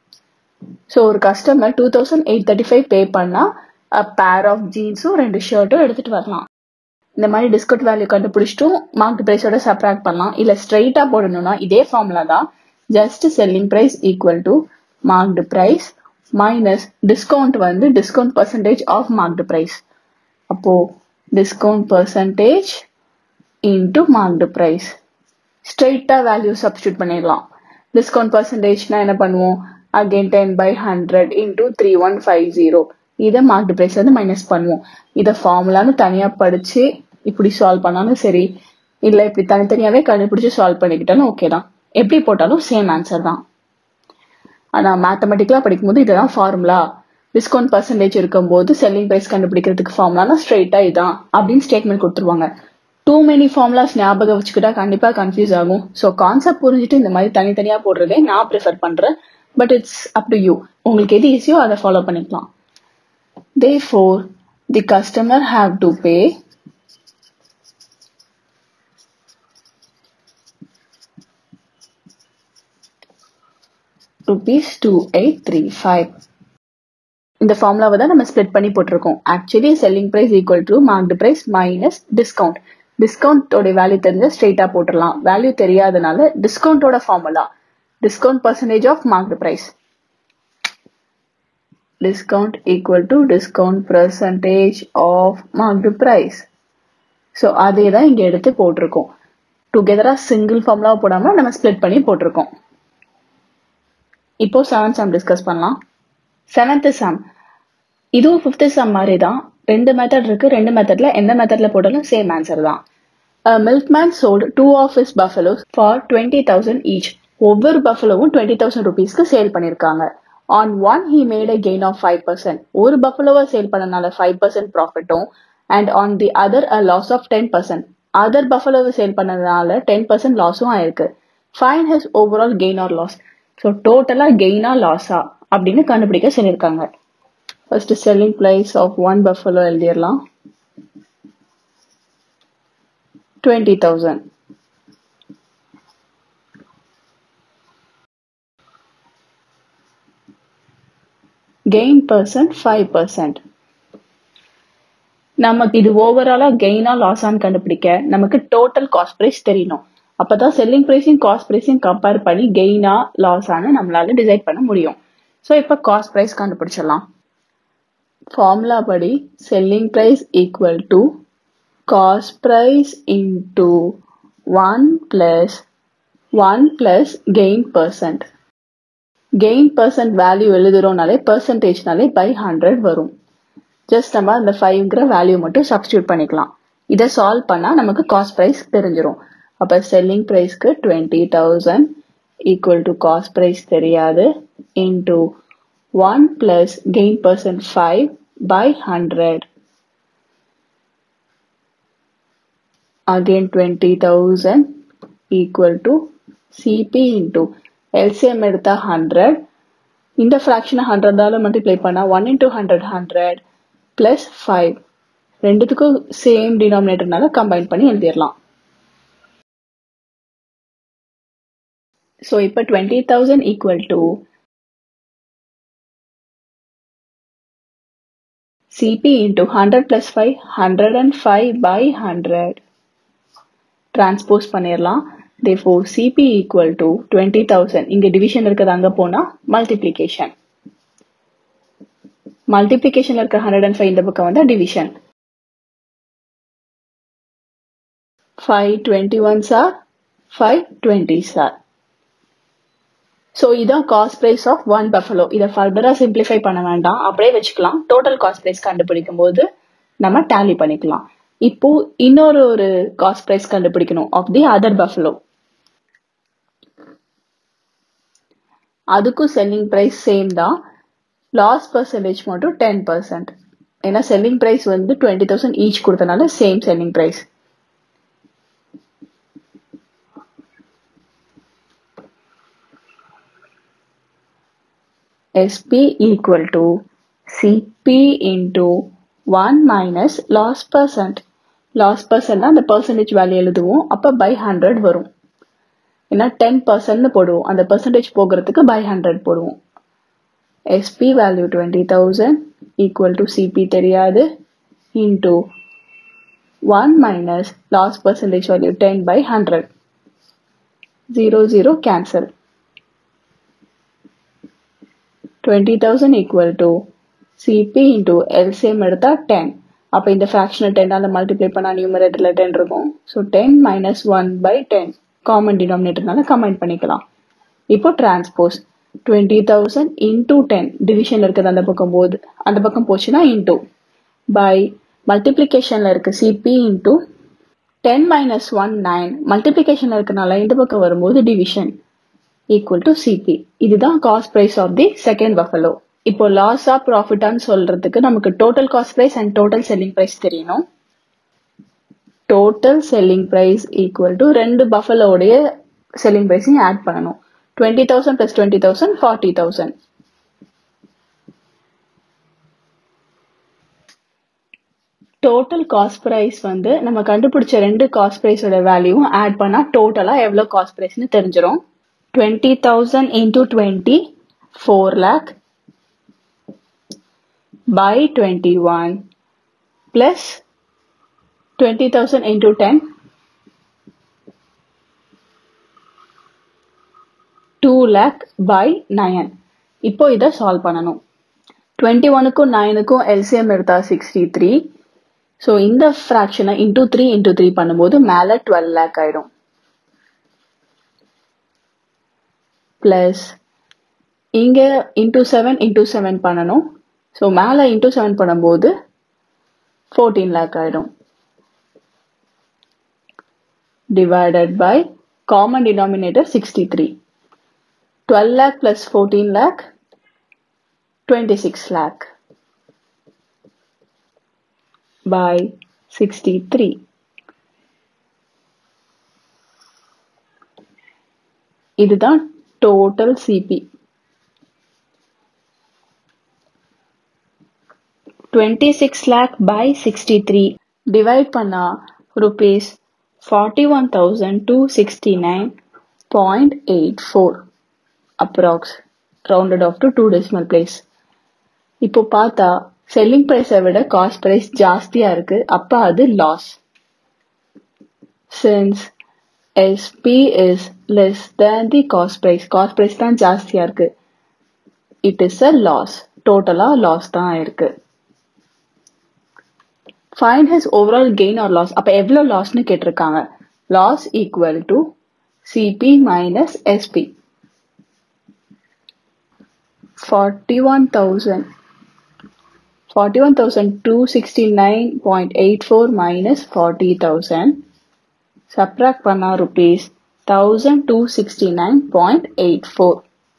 S2: so ஒரு customer two thousand eight thirty five pay பண்ணா pair of ஜீன்ஸும் ரெண்டு ஷர்ட்டும் எடுத்துட்டு வரலாம் இந்த மாதிரி discount value கண்டுபிடிச்சிட்டும் mark ப்ரைஸோட subtract பண்ணலாம் இல்லை ஸ்ட்ரைட்டாக போடணும்னா இதே ஃபார்முலா தான் just selling price equal to marked price minus discount வந்து discount percentage of marked price அப்போ discount percentage into marked price ஸ்ட்ரைட்டா வேல்யூ சப்ஸ்டியூட் பண்ணிடலாம் டிஸ்கவுண்ட் பர்சன்டேஜ்னா என்ன பண்ணுவோம் again ten by hundred into three one five zero இதை marked price வந்து minus பண்ணுவோம் இதை ஃபார்முலான்னு தனியா படிச்சு இப்படி சால்வ் பண்ணாலும் சரி இல்ல இப்படி தனித்தனியாவே கண்டுபிடிச்சு சால்வ் பண்ணிக்கிட்டாலும் ஓகே தான் எப்படி போட்டாலும் சேம் ஆன்சர் தான் ஆனா மேத்தமெட்டிக்கலா படிக்கும்போது இதுதான் ஃபார்முலா டிஸ்கவுண்ட் பர்சன்டேஜ் இருக்கும்போது செல்லிங் பிரைஸ் கண்டுபிடிக்கிறதுக்கு ஃபார்முலானா ஸ்ட்ரைட்டா இதான் அப்படின்னு ஸ்டேட்மெண்ட் கொடுத்துருவாங்க டூ மெனி ஃபார்முலாஸ் ஞாபகம் வச்சுக்கிட்டா கண்டிப்பா கன்ஃபியூஸ் ஆகும் ஸோ கான்செப்ட் புரிஞ்சுட்டு இந்த மாதிரி தனித்தனியா போடுறதே நான் ப்ரிஃபர் பண்றேன் but it's up to you உங்களுக்கு எது ஈஸியோ அதை ஃபாலோ பண்ணிக்கலாம் therefore the customer have to pay rupees 2835 இந்த ஃபார்முலாவை தான் நம்ம ஸ்ப்ளிட் பண்ணி போட்டிருக்கோம் actually selling price equal to marked price minus discount டிஸ்கவுண்டோட வேல்யூ தெரிஞ்சா ஸ்ட்ரெயிட்டா போட்டுடலாம் வேல்யூ தெரியாதனால டிஸ்கவுண்டோட formula discount percentage of marked price discount equal to discount percentage of marked price. So அதே தான் இங்கே எடுத்து போட்டிருக்கோம் டுகெதராக சிங்கிள் ஃபார்முலாவை போடாமல் நம்ம ஸ்ப்ளிட் பண்ணி போட்டிருக்கோம் இப்போ செவன்த் சம் டிஸ்கஸ் பண்ணலாம் செவன்த் சம் இதுவும் ஃபிஃப்த் சம் மாதிரி தான் ரெண்டு மெத்தட் இருக்கு ரெண்டு மெத்தட்ல எந்த மெத்தட்ல போட்டாலும் சேம் ஆன்சர் தான் milkman sold two of his buffaloes for twenty thousand each ஒவ்வொரு பஃபலோவும் டுவெண்ட்டி தௌசண்ட் ருபீஸ்க்கு சேல் பண்ணியிருக்காங்க on one he made a gain of five percent ஒரு பஃபலோவை சேல் பண்ணனால ஃபைவ் பர்சன்ட் ப்ராஃபிட்டும் and on the other a loss of ten percent other பஃபலோவை sale பண்ணதுனால டென் பர்சன்ட் லாஸும் ஆயிருக்கு find his overall gain or loss so டோட்டலா கெயினா லாஸா அப்படின்னு கண்டுபிடிக்க சொல்லியிருக்காங்க first selling price of one buffalo எழுதிடலாம் twenty thousand gain percent five percent நமக்கு இது ஓவராலா கெயினா லாஸான்னு கண்டுபிடிக்க நமக்கு டோட்டல் காஸ்ட் பிரைஸ் தெரியணும் அப்பதான் செல்லிங் பிரைஸையும் காஸ்ட் பிரைஸையும் கம்பேர் பண்ணி கெயினா லாஸான்னு நம்மளால டிசைட் பண்ண முடியும் ஸோ இப்போ காஸ்ட் பிரைஸ் கண்டுபிடிச்சிடலாம் ஃபார்முலா படி selling price equal to cost price into one plus one plus gain percent gain percent value எழுதுறோம்னாலே பர்சன்டேஜ்னாலே பை ஹண்ட்ரட் வரும் ஜஸ்ட் நம்ம அந்த ஃபைவ்ங்கிற வேல்யூ மட்டும் சப்ஸ்டியூட் பண்ணிக்கலாம் இதை சால்வ் பண்ணா நமக்கு காஸ்ட் ப்ரைஸ் தெரிஞ்சிடும் அப்ப செல்லிங் ப்ரைஸ்க்கு twenty thousand equal to cost price தெரியாது into one plus gain percent five by hundred again 20,000 equal to CP into LCM எடுத்தா 100 இந்த fraction 100 தால multiply பண்ணா 1 into 100 100 plus 5 ரெண்டுத்துக்கும் சேம் டினாமினேட்டர்னால கம்பைன் பண்ணி எழுதிடலாம் ஸோ இப்போ twenty thousand equal to CP into hundred plus five hundred and five by hundred transpose பண்ணிடலாம் therefore cp equal to 20000 இங்க டிவிஷன் இருக்குது அங்க போனா மல்டிப்ளிகேஷன் மல்டிப்ளிகேஷன்ல இருக்க 105 இந்த பக்கம் வந்தா டிவிஷன் 521 சார் 520 சார் ஸோ இதான் cost price of one buffalo இதை ஃபர்தராக சிம்பிளிஃபை பண்ண வேண்டாம் அப்படியே வச்சுக்கலாம் டோட்டல் காஸ்ட் பிரைஸ் கண்டுபிடிக்கும் போது நம்ம டேலி பண்ணிக்கலாம் இப்போ இன்னொரு ஒரு காஸ்ட் பிரைஸ் கண்டுபிடிக்கணும் ஆஃப் தி அதர் பஃபலோ அதுக்கும் செல்லிங் பிரைஸ் சேம் தான் லாஸ் பர்சன்டேஜ் மட்டும் டென் பர்சன்ட் ஏன்னா செல்லிங் பிரைஸ் வந்து டுவெண்ட்டி தௌசண்ட் ஈச் கொடுத்தனால same selling price SP equal to CP into 1 minus loss percent. loss percent அந்த percentage value எழுதுவோம் அப்ப by 100 வரும் ஏன்னா டென் பர்சன்ட்னு போடுவோம் அந்த பெர்சன்டேஜ் போகிறதுக்கு பை ஹண்ட்ரட் போடுவோம் SP value twenty thousand equal to CP தெரியாது into one minus loss percentage value ten by hundred zero zero cancel twenty thousand equal to CP into LCM எடுத்தா ten அப்போ இந்த ஃப்ராக்ஷனை டென்னால மல்டிப்ளை பண்ணால் நியூமரேட்டரில் டென் இருக்கும் so ten minus one by ten common டினாமினேட்டர்னால கமெண்ட் பண்ணிக்கலாம் இப்போ transpose twenty thousand into ten டிவிஷனில் இருக்குது அந்த பக்கம் போது அந்த பக்கம் போச்சுன்னா இன்டூ பை மல்டிப்ளிகேஷனில் இருக்கு CP into ten minus one nine மல்டிப்ளிகேஷனில் இருக்கனால இந்த பக்கம் வரும்போது டிவிஷன் ஈக்குவல் டு சிபி இதுதான் cost price of the second buffalo இப்போ லாஸ் ஆஃப் ப்ராஃபிட்டான்னு சொல்றதுக்கு நமக்கு total cost price and total selling price தெரியணும் total selling price equal to ரெண்டு பஃபலோடைய செல்லிங் ப்ரைஸையும் ஆட் பண்ணணும் twenty thousand plus twenty thousand forty thousand total cost price வந்து நம்ம கண்டுபிடிச்ச ரெண்டு காஸ்ட் ப்ரைஸோட வேல்யூவும் ஆட் பண்ணா டோட்டலா எவ்வளவு காஸ்ட் ப்ரைஸ்னு தெரிஞ்சிடும் twenty thousand into twenty four lakh by 21 plus 20,000 into 10 2 lakh by 9 இப்போ இதை சால்வ் பண்ணணும் டுவெண்ட்டி ஒனுக்கும் நைனுக்கும் எல்சிஎம் எடுத்தா சிக்ஸ்டி த்ரீ ஸோ இந்த ஃப்ராக்ஷனை இன்டூ த்ரீ இன்டூ த்ரீ பண்ணும்போது மேலே டுவெல் லேக் ஆயிடும் ப்ளஸ் இங்கே இன்டூ செவன் இன்டூ செவன் பண்ணணும் ஸோ மேலே இன்டூ செவன் பண்ணும்போது ஃபோர்டீன் லேக் ஆயிடும் divided by common denominator sixty three twelve lakh plus fourteen lakh twenty six lakh by sixty three இதுதான் total CP twenty six lakh by sixty three divide பண்ணா rupees forty one thousand two sixty nine point eight four approx rounded off to two decimal place இப்போ பார்த்தா selling ப்ரைஸை விட cost price ஜாஸ்தியா இருக்கு அப்ப அது loss since SP is less than the cost price cost price தான் ஜாஸ்தியா இருக்கு இட் இஸ் அ லாஸ் டோட்டலா லாஸ் தான் இருக்கு find his overall gain or loss அப்ப எவ்வளவு லாஸ்னு கேட்டிருக்காங்க loss equal to CP minus SP forty one thousand forty one thousand two sixty nine point eight four minus forty thousand subtract பண்ணா rupees thousand two sixty nine point eight four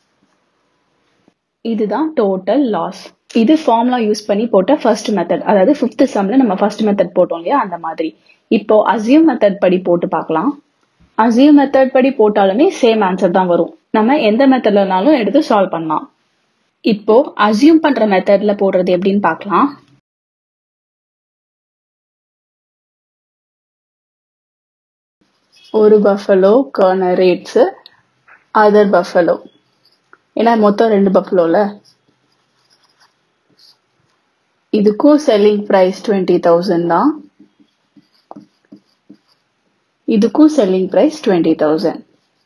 S2: இதுதான் total loss இது formula use பண்ணி போட்ட first method அதாவது fifth சம்ல நம்ம first method போட்டோம் இல்லையா அந்த மாதிரி இப்போ அசியூம் மெத்தட் படி போட்டு பார்க்கலாம் அசியூம் மெத்தட் படி போட்டாலுமே சேம் ஆன்சர் தான் வரும் நம்ம எந்த மெத்தட்லனாலும் எடுத்து சால்வ் பண்ணலாம் இப்போ அசியூம் பண்ற மெத்தட்ல போடுறது எப்படின்னு பார்க்கலாம் ஒரு பஃபலோ கர்னர் ரேட்ஸ் அதர் பஃபலோ ஏன்னா மொத்தம் ரெண்டு பஃபலோல இதுக்கும் செல்லிங் பிரைஸ் டுவெண்ட்டி தௌசண்ட் தான் இதுக்கும் செல்லிங் பிரைஸ் டுவெண்ட்டி தௌசண்ட்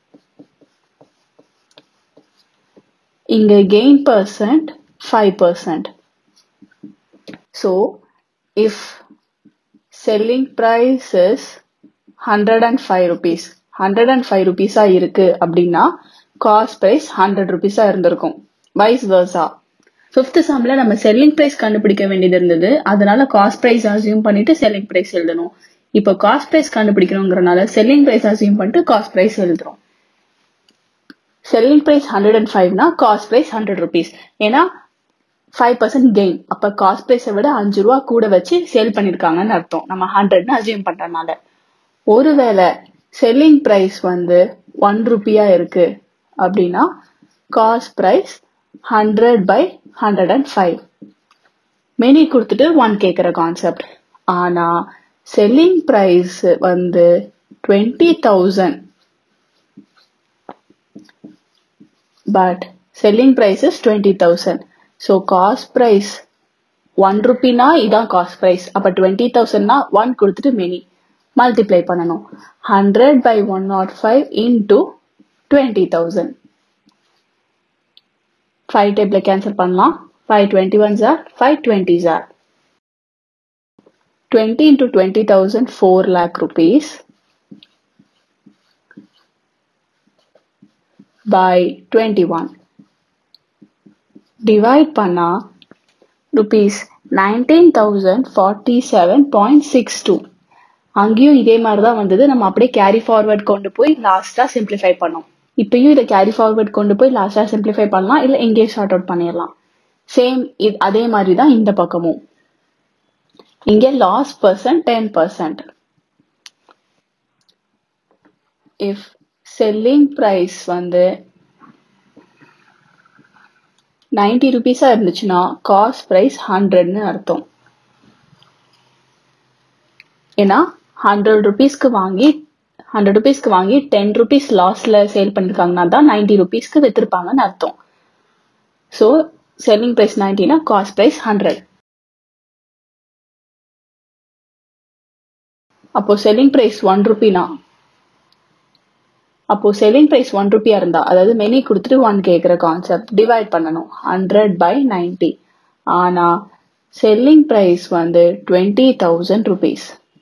S2: இங்க gain percent five percent so if selling price is hundred and five rupees hundred and five ருபீஸா இருக்கு அப்படின்னா காஸ்ட் ப்ரைஸ் ஹண்ட்ரட் ருபீஸா இருந்திருக்கும் வைஸ் வர்ஸா ஃபிஃப்த் சம்ல நம்ம செல்லிங் பிரைஸ் கண்டுபிடிக்க வேண்டியது இருந்தது அதனால காஸ்ட் பிரைஸ் அசியூம் பண்ணிட்டு செல்லிங் பிரைஸ் எழுதணும் இப்போ காஸ்ட் பிரைஸ் கண்டுபிடிக்கணுங்கிறனால செல்லிங் பிரைஸ் அசியூம் பண்ணிட்டு காஸ்ட் பிரைஸ் எழுதுறோம் செல்லிங் பிரைஸ் ஹண்ட்ரட் அண்ட் ஃபைவ்னா காஸ்ட் பிரைஸ் ஹண்ட்ரட் ருபீஸ் ஏன்னா ஃபைவ் பர்சன்ட் கெயின் அப்ப காஸ்ட் பிரைஸை விட அஞ்சு ரூபா கூட வச்சு சேல் பண்ணிருக்காங்கன்னு அர்த்தம் நம்ம ஹண்ட்ரட்னு அசியூம் பண்றதுனால ஒருவேளை செல்லிங் பிரைஸ் வந்து ஒன் ருபியா இருக்கு அப்படின்னா cost price hundred by hundred and five many கொடுத்துட்டு ஒன் கேட்குற கான்செப்ட் ஆனா செல்லிங் பிரைஸ் வந்து twenty thousand but selling price is twenty thousand so cost price one ருப்பினா இதான் காஸ்ட் ப்ரைஸ் அப்போ டுவெண்ட்டி தௌசண்ட்னா ஒன் கொடுத்துட்டு மெனி மல்டிப்ளை பண்ணணும் hundred by one nought five into twenty thousand five table cancel பண்ணலாம் five twenty one ஜார் five twenty jar twenty into twenty thousand four lakh rupees by 21 divide பண்ணா rupees 19047.62 அங்கேயும் இதே மாதிரி தான் வந்தது நம்ம அப்படியே கேரி ஃபார்வர்ட் கொண்டு போய் லாஸ்டா சிம்பிளிஃபை பண்ணோம் இப்பயும் இதை கேரி ஃபார்வர்ட் கொண்டு போய் லாஸ்டா சிம்பிளிஃபை பண்ணலாம் இல்ல இங்கேயே ஷார்ட் அவுட் பண்ணிடலாம் சேம் அதே மாதிரி தான் இந்த பக்கமும் இங்க loss percent ten percent if selling price வந்து நைன்டி ருபீஸா இருந்துச்சுன்னா காஸ்ட் ப்ரைஸ் ஹண்ட்ரட்னு அர்த்தம் ஏன்னா ஹண்ட்ரட் ருபீஸ்க்கு வாங்கி ஹண்ட்ரட் ருபீஸ்க்கு வாங்கி டென் ருபீஸ் லாஸ்ல சேல் பண்ணிருக்காங்கன்னா தான் நைன்டி ருபீஸ்க்கு வித்திருப்பாங்கன்னு அர்த்தம் ஸோ செல்லிங் ப்ரைஸ் நைன்டினா காஸ்ட் ப்ரைஸ் ஹண்ட்ரட் அப்போ செல்லிங் ப்ரைஸ் ஒன் ருபினா அப்போ செல்லிங் ப்ரைஸ் ஒன் ருபியா இருந்தா அதாவது மெனி கொடுத்துட்டு ஒன் கேட்குற கான்செப்ட் டிவைட் பண்ணணும் ஹண்ட்ரட் பை நைன்டி ஆனா செல்லிங் ப்ரைஸ் வந்து twenty thousand rupees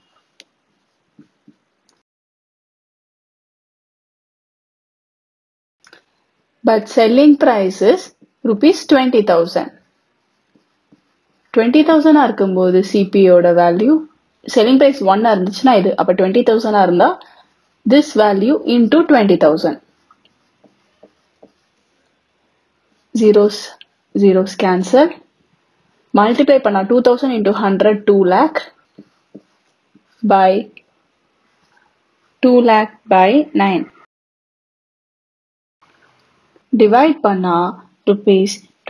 S2: but selling price is rupees twenty thousand twenty தௌசண்டா இருக்கும்போது சிபியோட வேல்யூ செல்லிங் ப்ரைஸ் ஒன்னா இருந்துச்சுன்னா இது அப்ப டுவெண்ட்டி தௌசண்டா இருந்தா this value into 20,000. Zeros, zeros cancel. Multiply பண்ணா 2000 into 100, 2 lakh by 2 lakh by 9. Divide பண்ணா rupees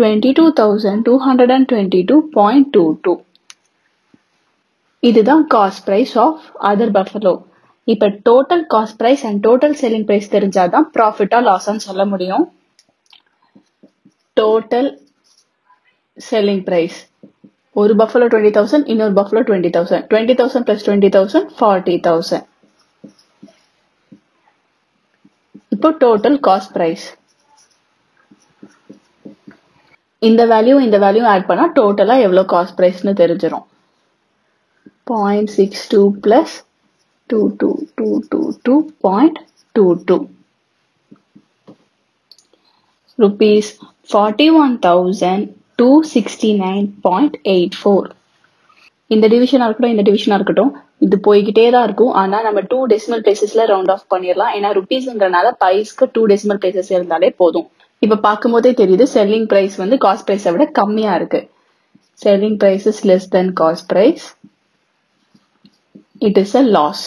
S2: 22,222.22. இதுதான் cost price of other buffalo இப்ப total cost price and total selling price தெரிஞ்சாதான் ப்ராஃபிட்டா லாஸான்னு சொல்ல முடியும் டோட்டல் செல்லிங் பிரைஸ் ஒரு பஃபலோ டுவெண்ட்டி தௌசண்ட் இன்னொரு buffalo twenty thousand twenty thousand plus twenty thousand forty thousand இப்போ டோட்டல் காஸ்ட் பிரைஸ் இந்த வேல்யூ இந்த வேல்யூ ஆட் பண்ணா டோட்டலா எவ்வளவு காஸ்ட் பிரைஸ்னு தெரிஞ்சிடும் point six two plus two two two two two point two two rupees forty one thousand two sixty nine point eight four இந்த டிவிஷனா இருக்கட்டும் இந்த டிவிஷனா இருக்கட்டும் இது போய்கிட்டே தான் இருக்கும் ஆனா நம்ம டூ டெசிமல் பிளேசஸ்ல ரவுண்ட் ஆஃப் பண்ணிடலாம் ஏன்னா ருபீஸ்ன்றனால பைஸ்க்கு டூ டெசிமல் பிளேசஸ் இருந்தாலே போதும் இப்ப பார்க்கும் போதே தெரியுது செல்லிங் பிரைஸ் வந்து காஸ்ட் பிரைஸை விட கம்மியா இருக்கு selling price is less than cost price it is a loss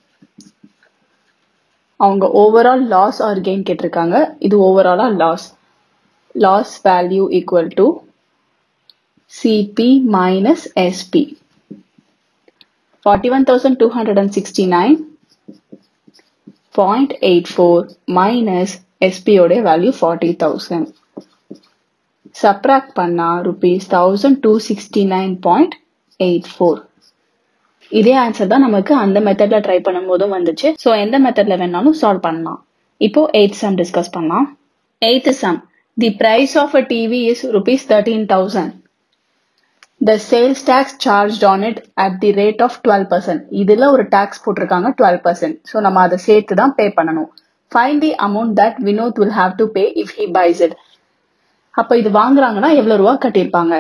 S2: அவங்க ஓவரால் லாஸ் ஆர் கெயின் கேட்டிருக்காங்க இது ஓவராலா loss loss value equal to CP minus SP forty one thousand two hundred and sixty nine point eight four minus எஸ்பியோட value forty thousand subtract பண்ணா rupees thousand two sixty nine point eight four இதே answer தான் நமக்கு அந்த மெத்தட்ல try பண்ணும் போதும் வந்துச்சு so எந்த மெத்தட்ல வேணாலும் சால்வ் பண்ணலாம் இப்போ எயித் சம் டிஸ்கஸ் பண்ணலாம் eighth sum the price of a TV is rupees thirteen thousand the sales tax charge on it at the rate of twelve percent இதுல ஒரு டேக்ஸ் போட்டிருக்காங்க டுவெல் பர்சன்ட் ஸோ நம்ம அதை சேர்த்து தான் பே பண்ணணும் find the amount that Vinod will have to pay if he buys it அப்ப இது வாங்குறாங்கன்னா எவ்வளவு ரூபா கட்டியிருப்பாங்க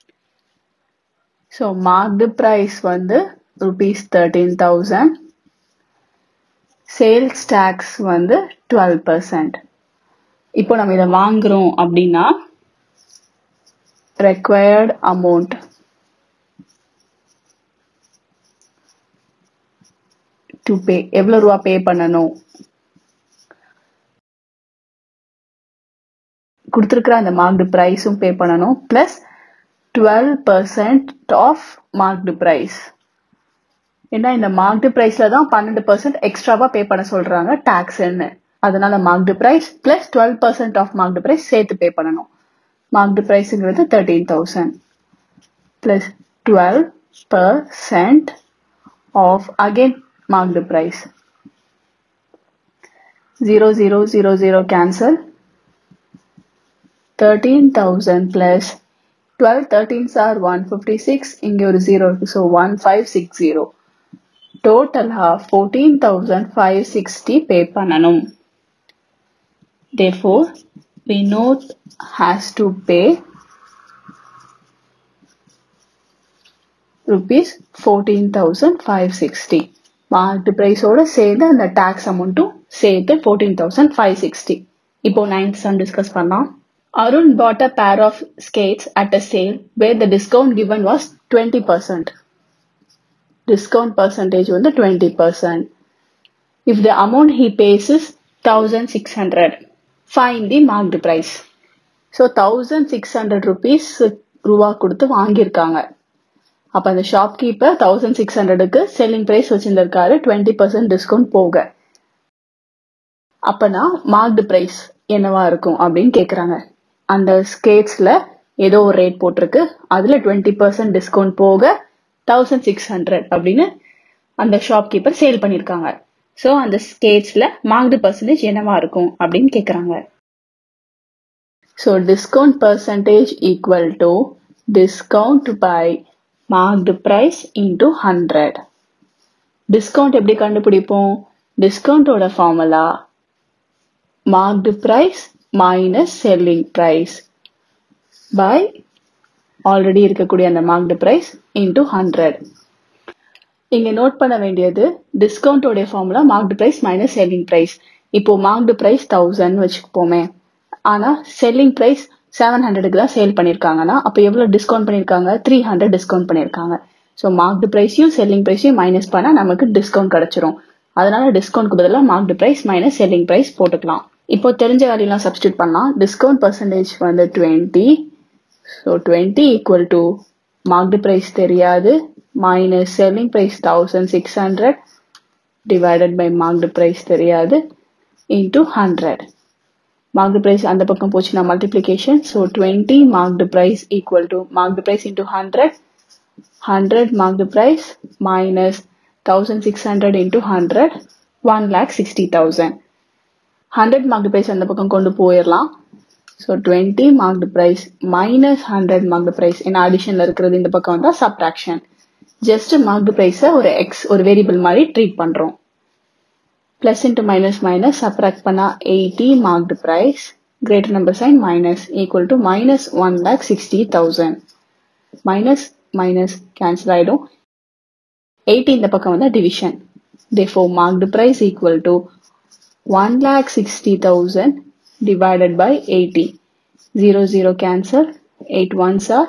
S2: ஸோ மார்க்டு ப்ரைஸ் வந்து rupees thirteen thousand sales tax வந்து டுவெல் பர்சன்ட் இப்போ நம்ம இதை வாங்குறோம் அப்படின்னா ரெக்வயர்ட் அமௌண்ட் டு பே எவ்வளவு ரூபா பே பண்ணணும் கொடுத்துருக்கிற அந்த மார்க்டு ப்ரைஸும் பே பண்ணணும் plus twelve percent of marked price ஏன்னா இந்த மார்க்டு ப்ரைஸ்ல தான் பன்னெண்டு பர்சன்ட் எக்ஸ்ட்ராவா பே பண்ண சொல்றாங்க டாக்ஸ்ன்னு அதனால marked price plus twelve percent of marked price சேர்த்து பே பண்ணணும் மார்க்டு பிரைஸ்ங்கிறது thirteen thousand plus twelve percent of again marked price zero zero zero zero cancel thirteen thousand plus twelve thirteens are one fifty six இங்கே ஒரு ஜீரோ இருக்கு so one five six zero டோட்டலா fourteen thousand five sixty pay பண்ணணும் therefore Vinod has to pay rupees 14,560 marked பிரைஸோட சேர்ந்து அந்த tax அமௌண்ட்டும் சேர்த்து ஃபோர்டீன் தௌசண்ட் ஃபைவ் சிக்ஸ்டி இப்போ நைன்த் சம் டிஸ்கஸ் பண்ணலாம் Arun bought a pair of skates at a sale where the discount given was twenty percent discount percentage வந்து twenty percent if the amount he pays is thousand six hundred find the marked price so thousand six hundred rupees ரூபா கொடுத்து வாங்கியிருக்காங்க அப்போ அந்த shopkeeper thousand six ஹண்ட்ரடுக்கு selling price வச்சிருந்திருக்காரு twenty percent discount போக அப்பனா மார்க்டு ப்ரைஸ் என்னவா இருக்கும் அப்படின்னு கேட்குறாங்க அந்த ஸ்கேட்ஸ்ல ஏதோ ஒரு ரேட் போட்டிருக்கு அதுல டுவெண்ட்டி பர்சன்ட் டிஸ்கவுண்ட் போக தௌசண்ட் சிக்ஸ் ஹண்ட்ரட் அப்படின்னு அந்த ஷாப்கீப்பர் சேல் பண்ணியிருக்காங்க ஸோ அந்த ஸ்கேட்ஸ்ல மார்க்டு பர்சன்டேஜ் என்னவா இருக்கும் அப்படின்னு கேட்குறாங்க so discount percentage equal to discount by marked price into hundred discount எப்படி கண்டுபிடிப்போம் டிஸ்கவுண்டோட formula marked price minus selling price by already இருக்கக்கூடிய அந்த மார்க்டு ப்ரைஸ் இன்டூ ஹண்ட்ரட் இங்க நோட் பண்ண வேண்டியது டிஸ்கவுண்டோடைய formula marked price minus selling price இப்போ மார்க்டு பிரைஸ் தௌசண்ட் வச்சுப்போமே ஆனா செல்லிங் பிரைஸ் செவன் ஹண்ட்ரடுக்கு தான் சேல் பண்ணிருக்காங்கன்னா அப்போ எவ்வளவு டிஸ்கவுண்ட் பண்ணிருக்காங்க த்ரீ ஹண்ட்ரட் டிஸ்கவுண்ட் பண்ணிருக்காங்க ஸோ மார்க்டு பிரைஸையும் செல்லிங் பிரைஸையும் மைனஸ் பண்ணா நமக்கு டிஸ்கவுண்ட் கிடைச்சிரும் அதனால டிஸ்கவுண்ட்க்கு பதிலாக marked price minus selling price போட்டுக்கலாம் இப்போ தெரிஞ்ச வேல்யூலாம் சப்ஸ்டியூட் பண்ணலாம் டிஸ்கவுண்ட் பர்சன்டேஜ் வந்து twenty so twenty equal to marked price தெரியாது minus selling price 1600 divided by marked price தெரியாது into 100 marked price அந்த பக்கம் போச்சுன்னா multiplication so 20 marked price equal to marked price into 100 100 marked price minus 1600 into 100 1 lakh 60,000 100 marked price அந்த பக்கம் கொண்டு போயிடலாம் so twenty marked price minus hundred marked price ஏன்னா அடிஷனில் இருக்கிறது இந்த பக்கம் வந்தால் சப்ட்ராக்ஷன் ஜஸ்ட் மார்க்டு ப்ரைஸை ஒரு எக்ஸ் ஒரு வேரியபிள் மாதிரி ட்ரீட் பண்ணுறோம் plus into minus minus subtract பண்ணால் eighty marked price greater number sign minus equal to minus one lakh sixty thousand minus minus cancel ஆகிடும் எயிட்டி இந்த பக்கம் வந்தால் division therefore marked price equal to 1 lakh 60,000 divided by 80. 0 0 cancel. 8 ones are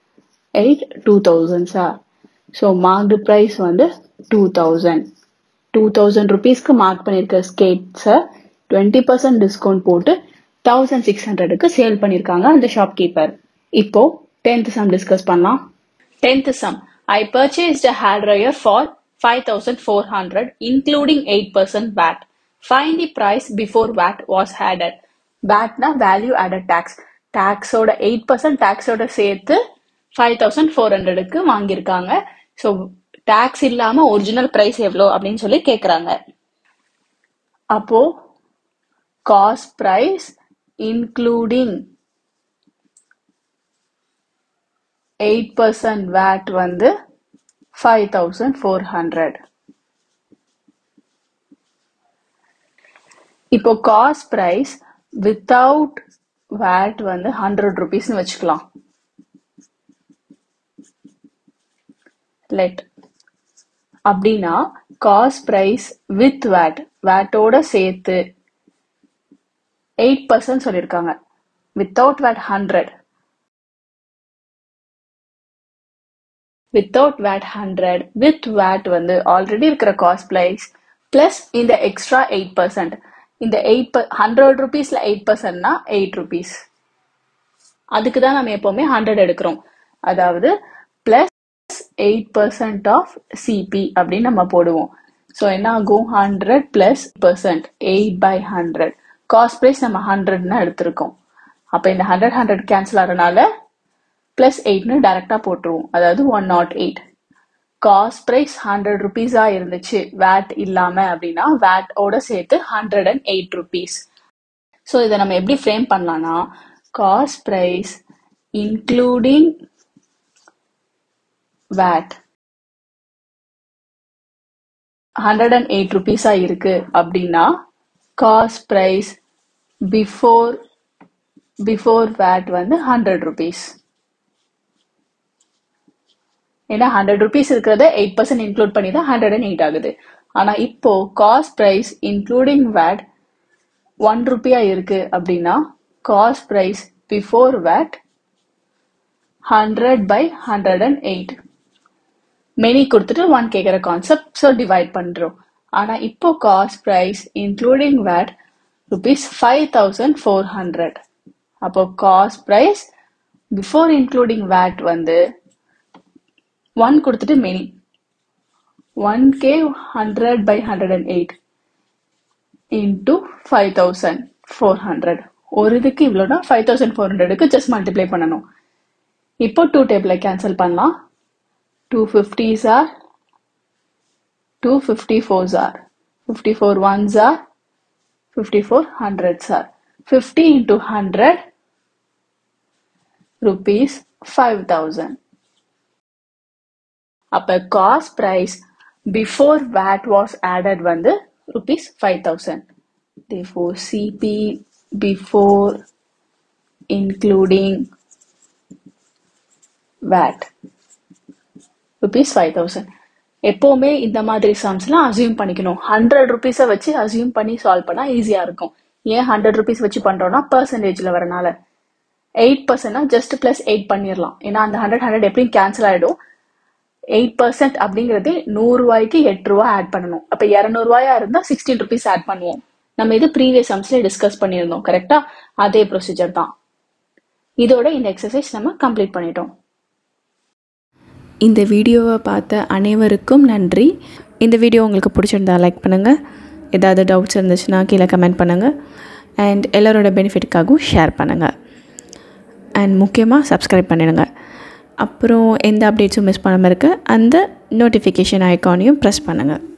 S2: 8 2000s are. So marked price வந்து 2000. 2000 rupeesக்கு mark பண்ணிருக்க ஸ்கேட்ஸை twenty percent discount போட்டு thousand six ஹண்ட்ரடுக்கு சேல் பண்ணிருக்காங்க அந்த ஷாப்கீப்பர் இப்போ டென்த் சம் டிஸ்கஸ் பண்ணலாம் tenth sum I purchased a hair dryer for five thousand four hundred including eight percent VAT find the price before VAT was added வேட்னா value added tax டேக்ஸோட eight percent டேக்ஸோட சேர்த்து five thousand four ஹண்ட்ரடுக்கு வாங்கியிருக்காங்க so tax இல்லாம original price எவ்வளோ அப்படின்னு சொல்லி கேக்குறாங்க அப்போ cost price including eight percent VAT வந்து ஃபைவ் தௌசண்ட் ஃபோர் ஹண்ட்ரட் இப்போ காஸ்ட் பிரைஸ் வித்தவுட் வேட் வந்து ஹண்ட்ரட் ருபீஸ்னு வச்சுக்கலாம் லெட் அப்படின்னா காஸ்ட் பிரைஸ் வித் வேட் வேட்டோட சேர்த்து எயிட் பர்சன்ட் சொல்லியிருக்காங்க without VAT hundred without VAT hundred with VAT வந்து ஆல்ரெடி இருக்கிற காஸ்ட் பிரைஸ் பிளஸ் இந்த எக்ஸ்ட்ரா எயிட் பர்சன்ட் இந்த எயிட் ஹண்ட்ரட் ருபீஸ்ல எயிட் பர்சன்ட்னா எயிட் ருபீஸ் அதுக்கு தான் நம்ம எப்பவுமே ஹண்ட்ரட் எடுக்கிறோம் அதாவது plus eight percent of CP அப்படின்னு நம்ம போடுவோம் ஸோ என்ன ஆகும் hundred plus percent eight by hundred cost price நம்ம ஹண்ட்ரட்னு எடுத்திருக்கோம் அப்போ இந்த ஹண்ட்ரட் ஹண்ட்ரட் கேன்சல் ஆகிறனால பிளஸ் எயிட்னு டைரக்டா போட்டுருவோம் அதாவது one not eight cost price hundred ருபீஸா இருந்துச்சு வேட் இல்லாம அப்படின்னா வேட் ஓட சேர்த்து hundred and eight rupees so இதை நம்ம எப்படி ஃப்ரேம் பண்ணலாம்னா cost price including VAT hundred and eight ருபீஸா இருக்கு அப்படின்னா cost price before before VAT வந்து ஹண்ட்ரட் ருபீஸ் ஏன்னா ஹண்ட்ரட் ருபீஸ் இருக்கிறத எயிட் பர்சன்ட் இன்க்ளூட் பண்ணி தான் ஹண்ட்ரட் அண்ட் எயிட் ஆகுது ஆனா இப்போ cost price including VAT one ருபியா இருக்கு அப்படின்னா cost price before VAT hundred by hundred and eight many கொடுத்துட்டு ஒன் கேட்குற கான்செப்ட் ஸோ டிவைட் பண்றோம் ஆனா இப்போ cost price including VAT rupees five thousand four hundred அப்போ cost price before including VAT வந்து ஒன் கொடுத்துட்டு மெனி ஒன் கே hundred by hundred and eight into five thousand four hundred ஒரு இதுக்கு இவ்வளோனா ஃபைவ் தௌசண்ட் ஃபோர் ஹண்ட்ரடுக்கு ஜஸ்ட் மல்டிப்ளை பண்ணணும் இப்போ டூ டேபிளை கேன்சல் பண்ணலாம் two fifties are two fifty fours are fifty four ones are fifty four hundreds are fifty into hundred rupees five thousand அப்ப cost price before VAT was added வந்து rupees five thousand therefore cp before including VAT rupees five thousand எப்போவுமே இந்த மாதிரி சம்ஸ்லாம் assume பண்ணிக்கணும் hundred ருபீஸை வச்சு assume பண்ணி solve பண்ணா ஈஸியா இருக்கும் ஏன் ஹண்ட்ரட் ருபீஸ் வச்சு பண்றோம்னா பர்சன்டேஜ்ல வரனால எயிட் பர்சன்ட்னா ஜஸ்ட் பிளஸ் எயிட் பண்ணிடலாம் ஏன்னா அந்த ஹண்ட்ரட் ஹண்ட்ரட் எப்படியும் கேன்சல் ஆயிடும் எயிட் பர்சன்ட் அப்படிங்கிறது நூறு ரூபாய்க்கு எட்டு ரூபா ஆட் பண்ணணும் அப்ப இரநூறுவாயா இருந்தா சிக்ஸ்டீன் ருபீஸ் ஆட் பண்ணுவோம் நம்ம இது ப்ரீவியஸ் சம்ஸ்ல டிஸ்கஸ் பண்ணியிருந்தோம் கரெக்டா அதே ப்ரொசீஜர் தான் இதோட இந்த எக்ஸசைஸ் நம்ம கம்ப்ளீட் பண்ணிட்டோம்
S1: இந்த வீடியோவை பார்த்த அனைவருக்கும் நன்றி இந்த வீடியோ உங்களுக்கு பிடிச்சிருந்தா லைக் பண்ணுங்கள் ஏதாவது டவுட்ஸ் இருந்துச்சுன்னா கீழே கமெண்ட் பண்ணுங்கள் அண்ட் எல்லோரோட பெனிஃபிட்டுக்காகவும் ஷேர் பண்ணுங்கள் அண்ட் முக்கியமாக சப்ஸ்கிரைப் பண்ணிடுங்க அப்புறம் எந்த அப்டேட்ஸும் மிஸ் பண்ணாமல் இருக்க அந்த நோட்டிஃபிகேஷன் ஐக்கானையும் ப்ரெஸ் பண்ணுங்கள்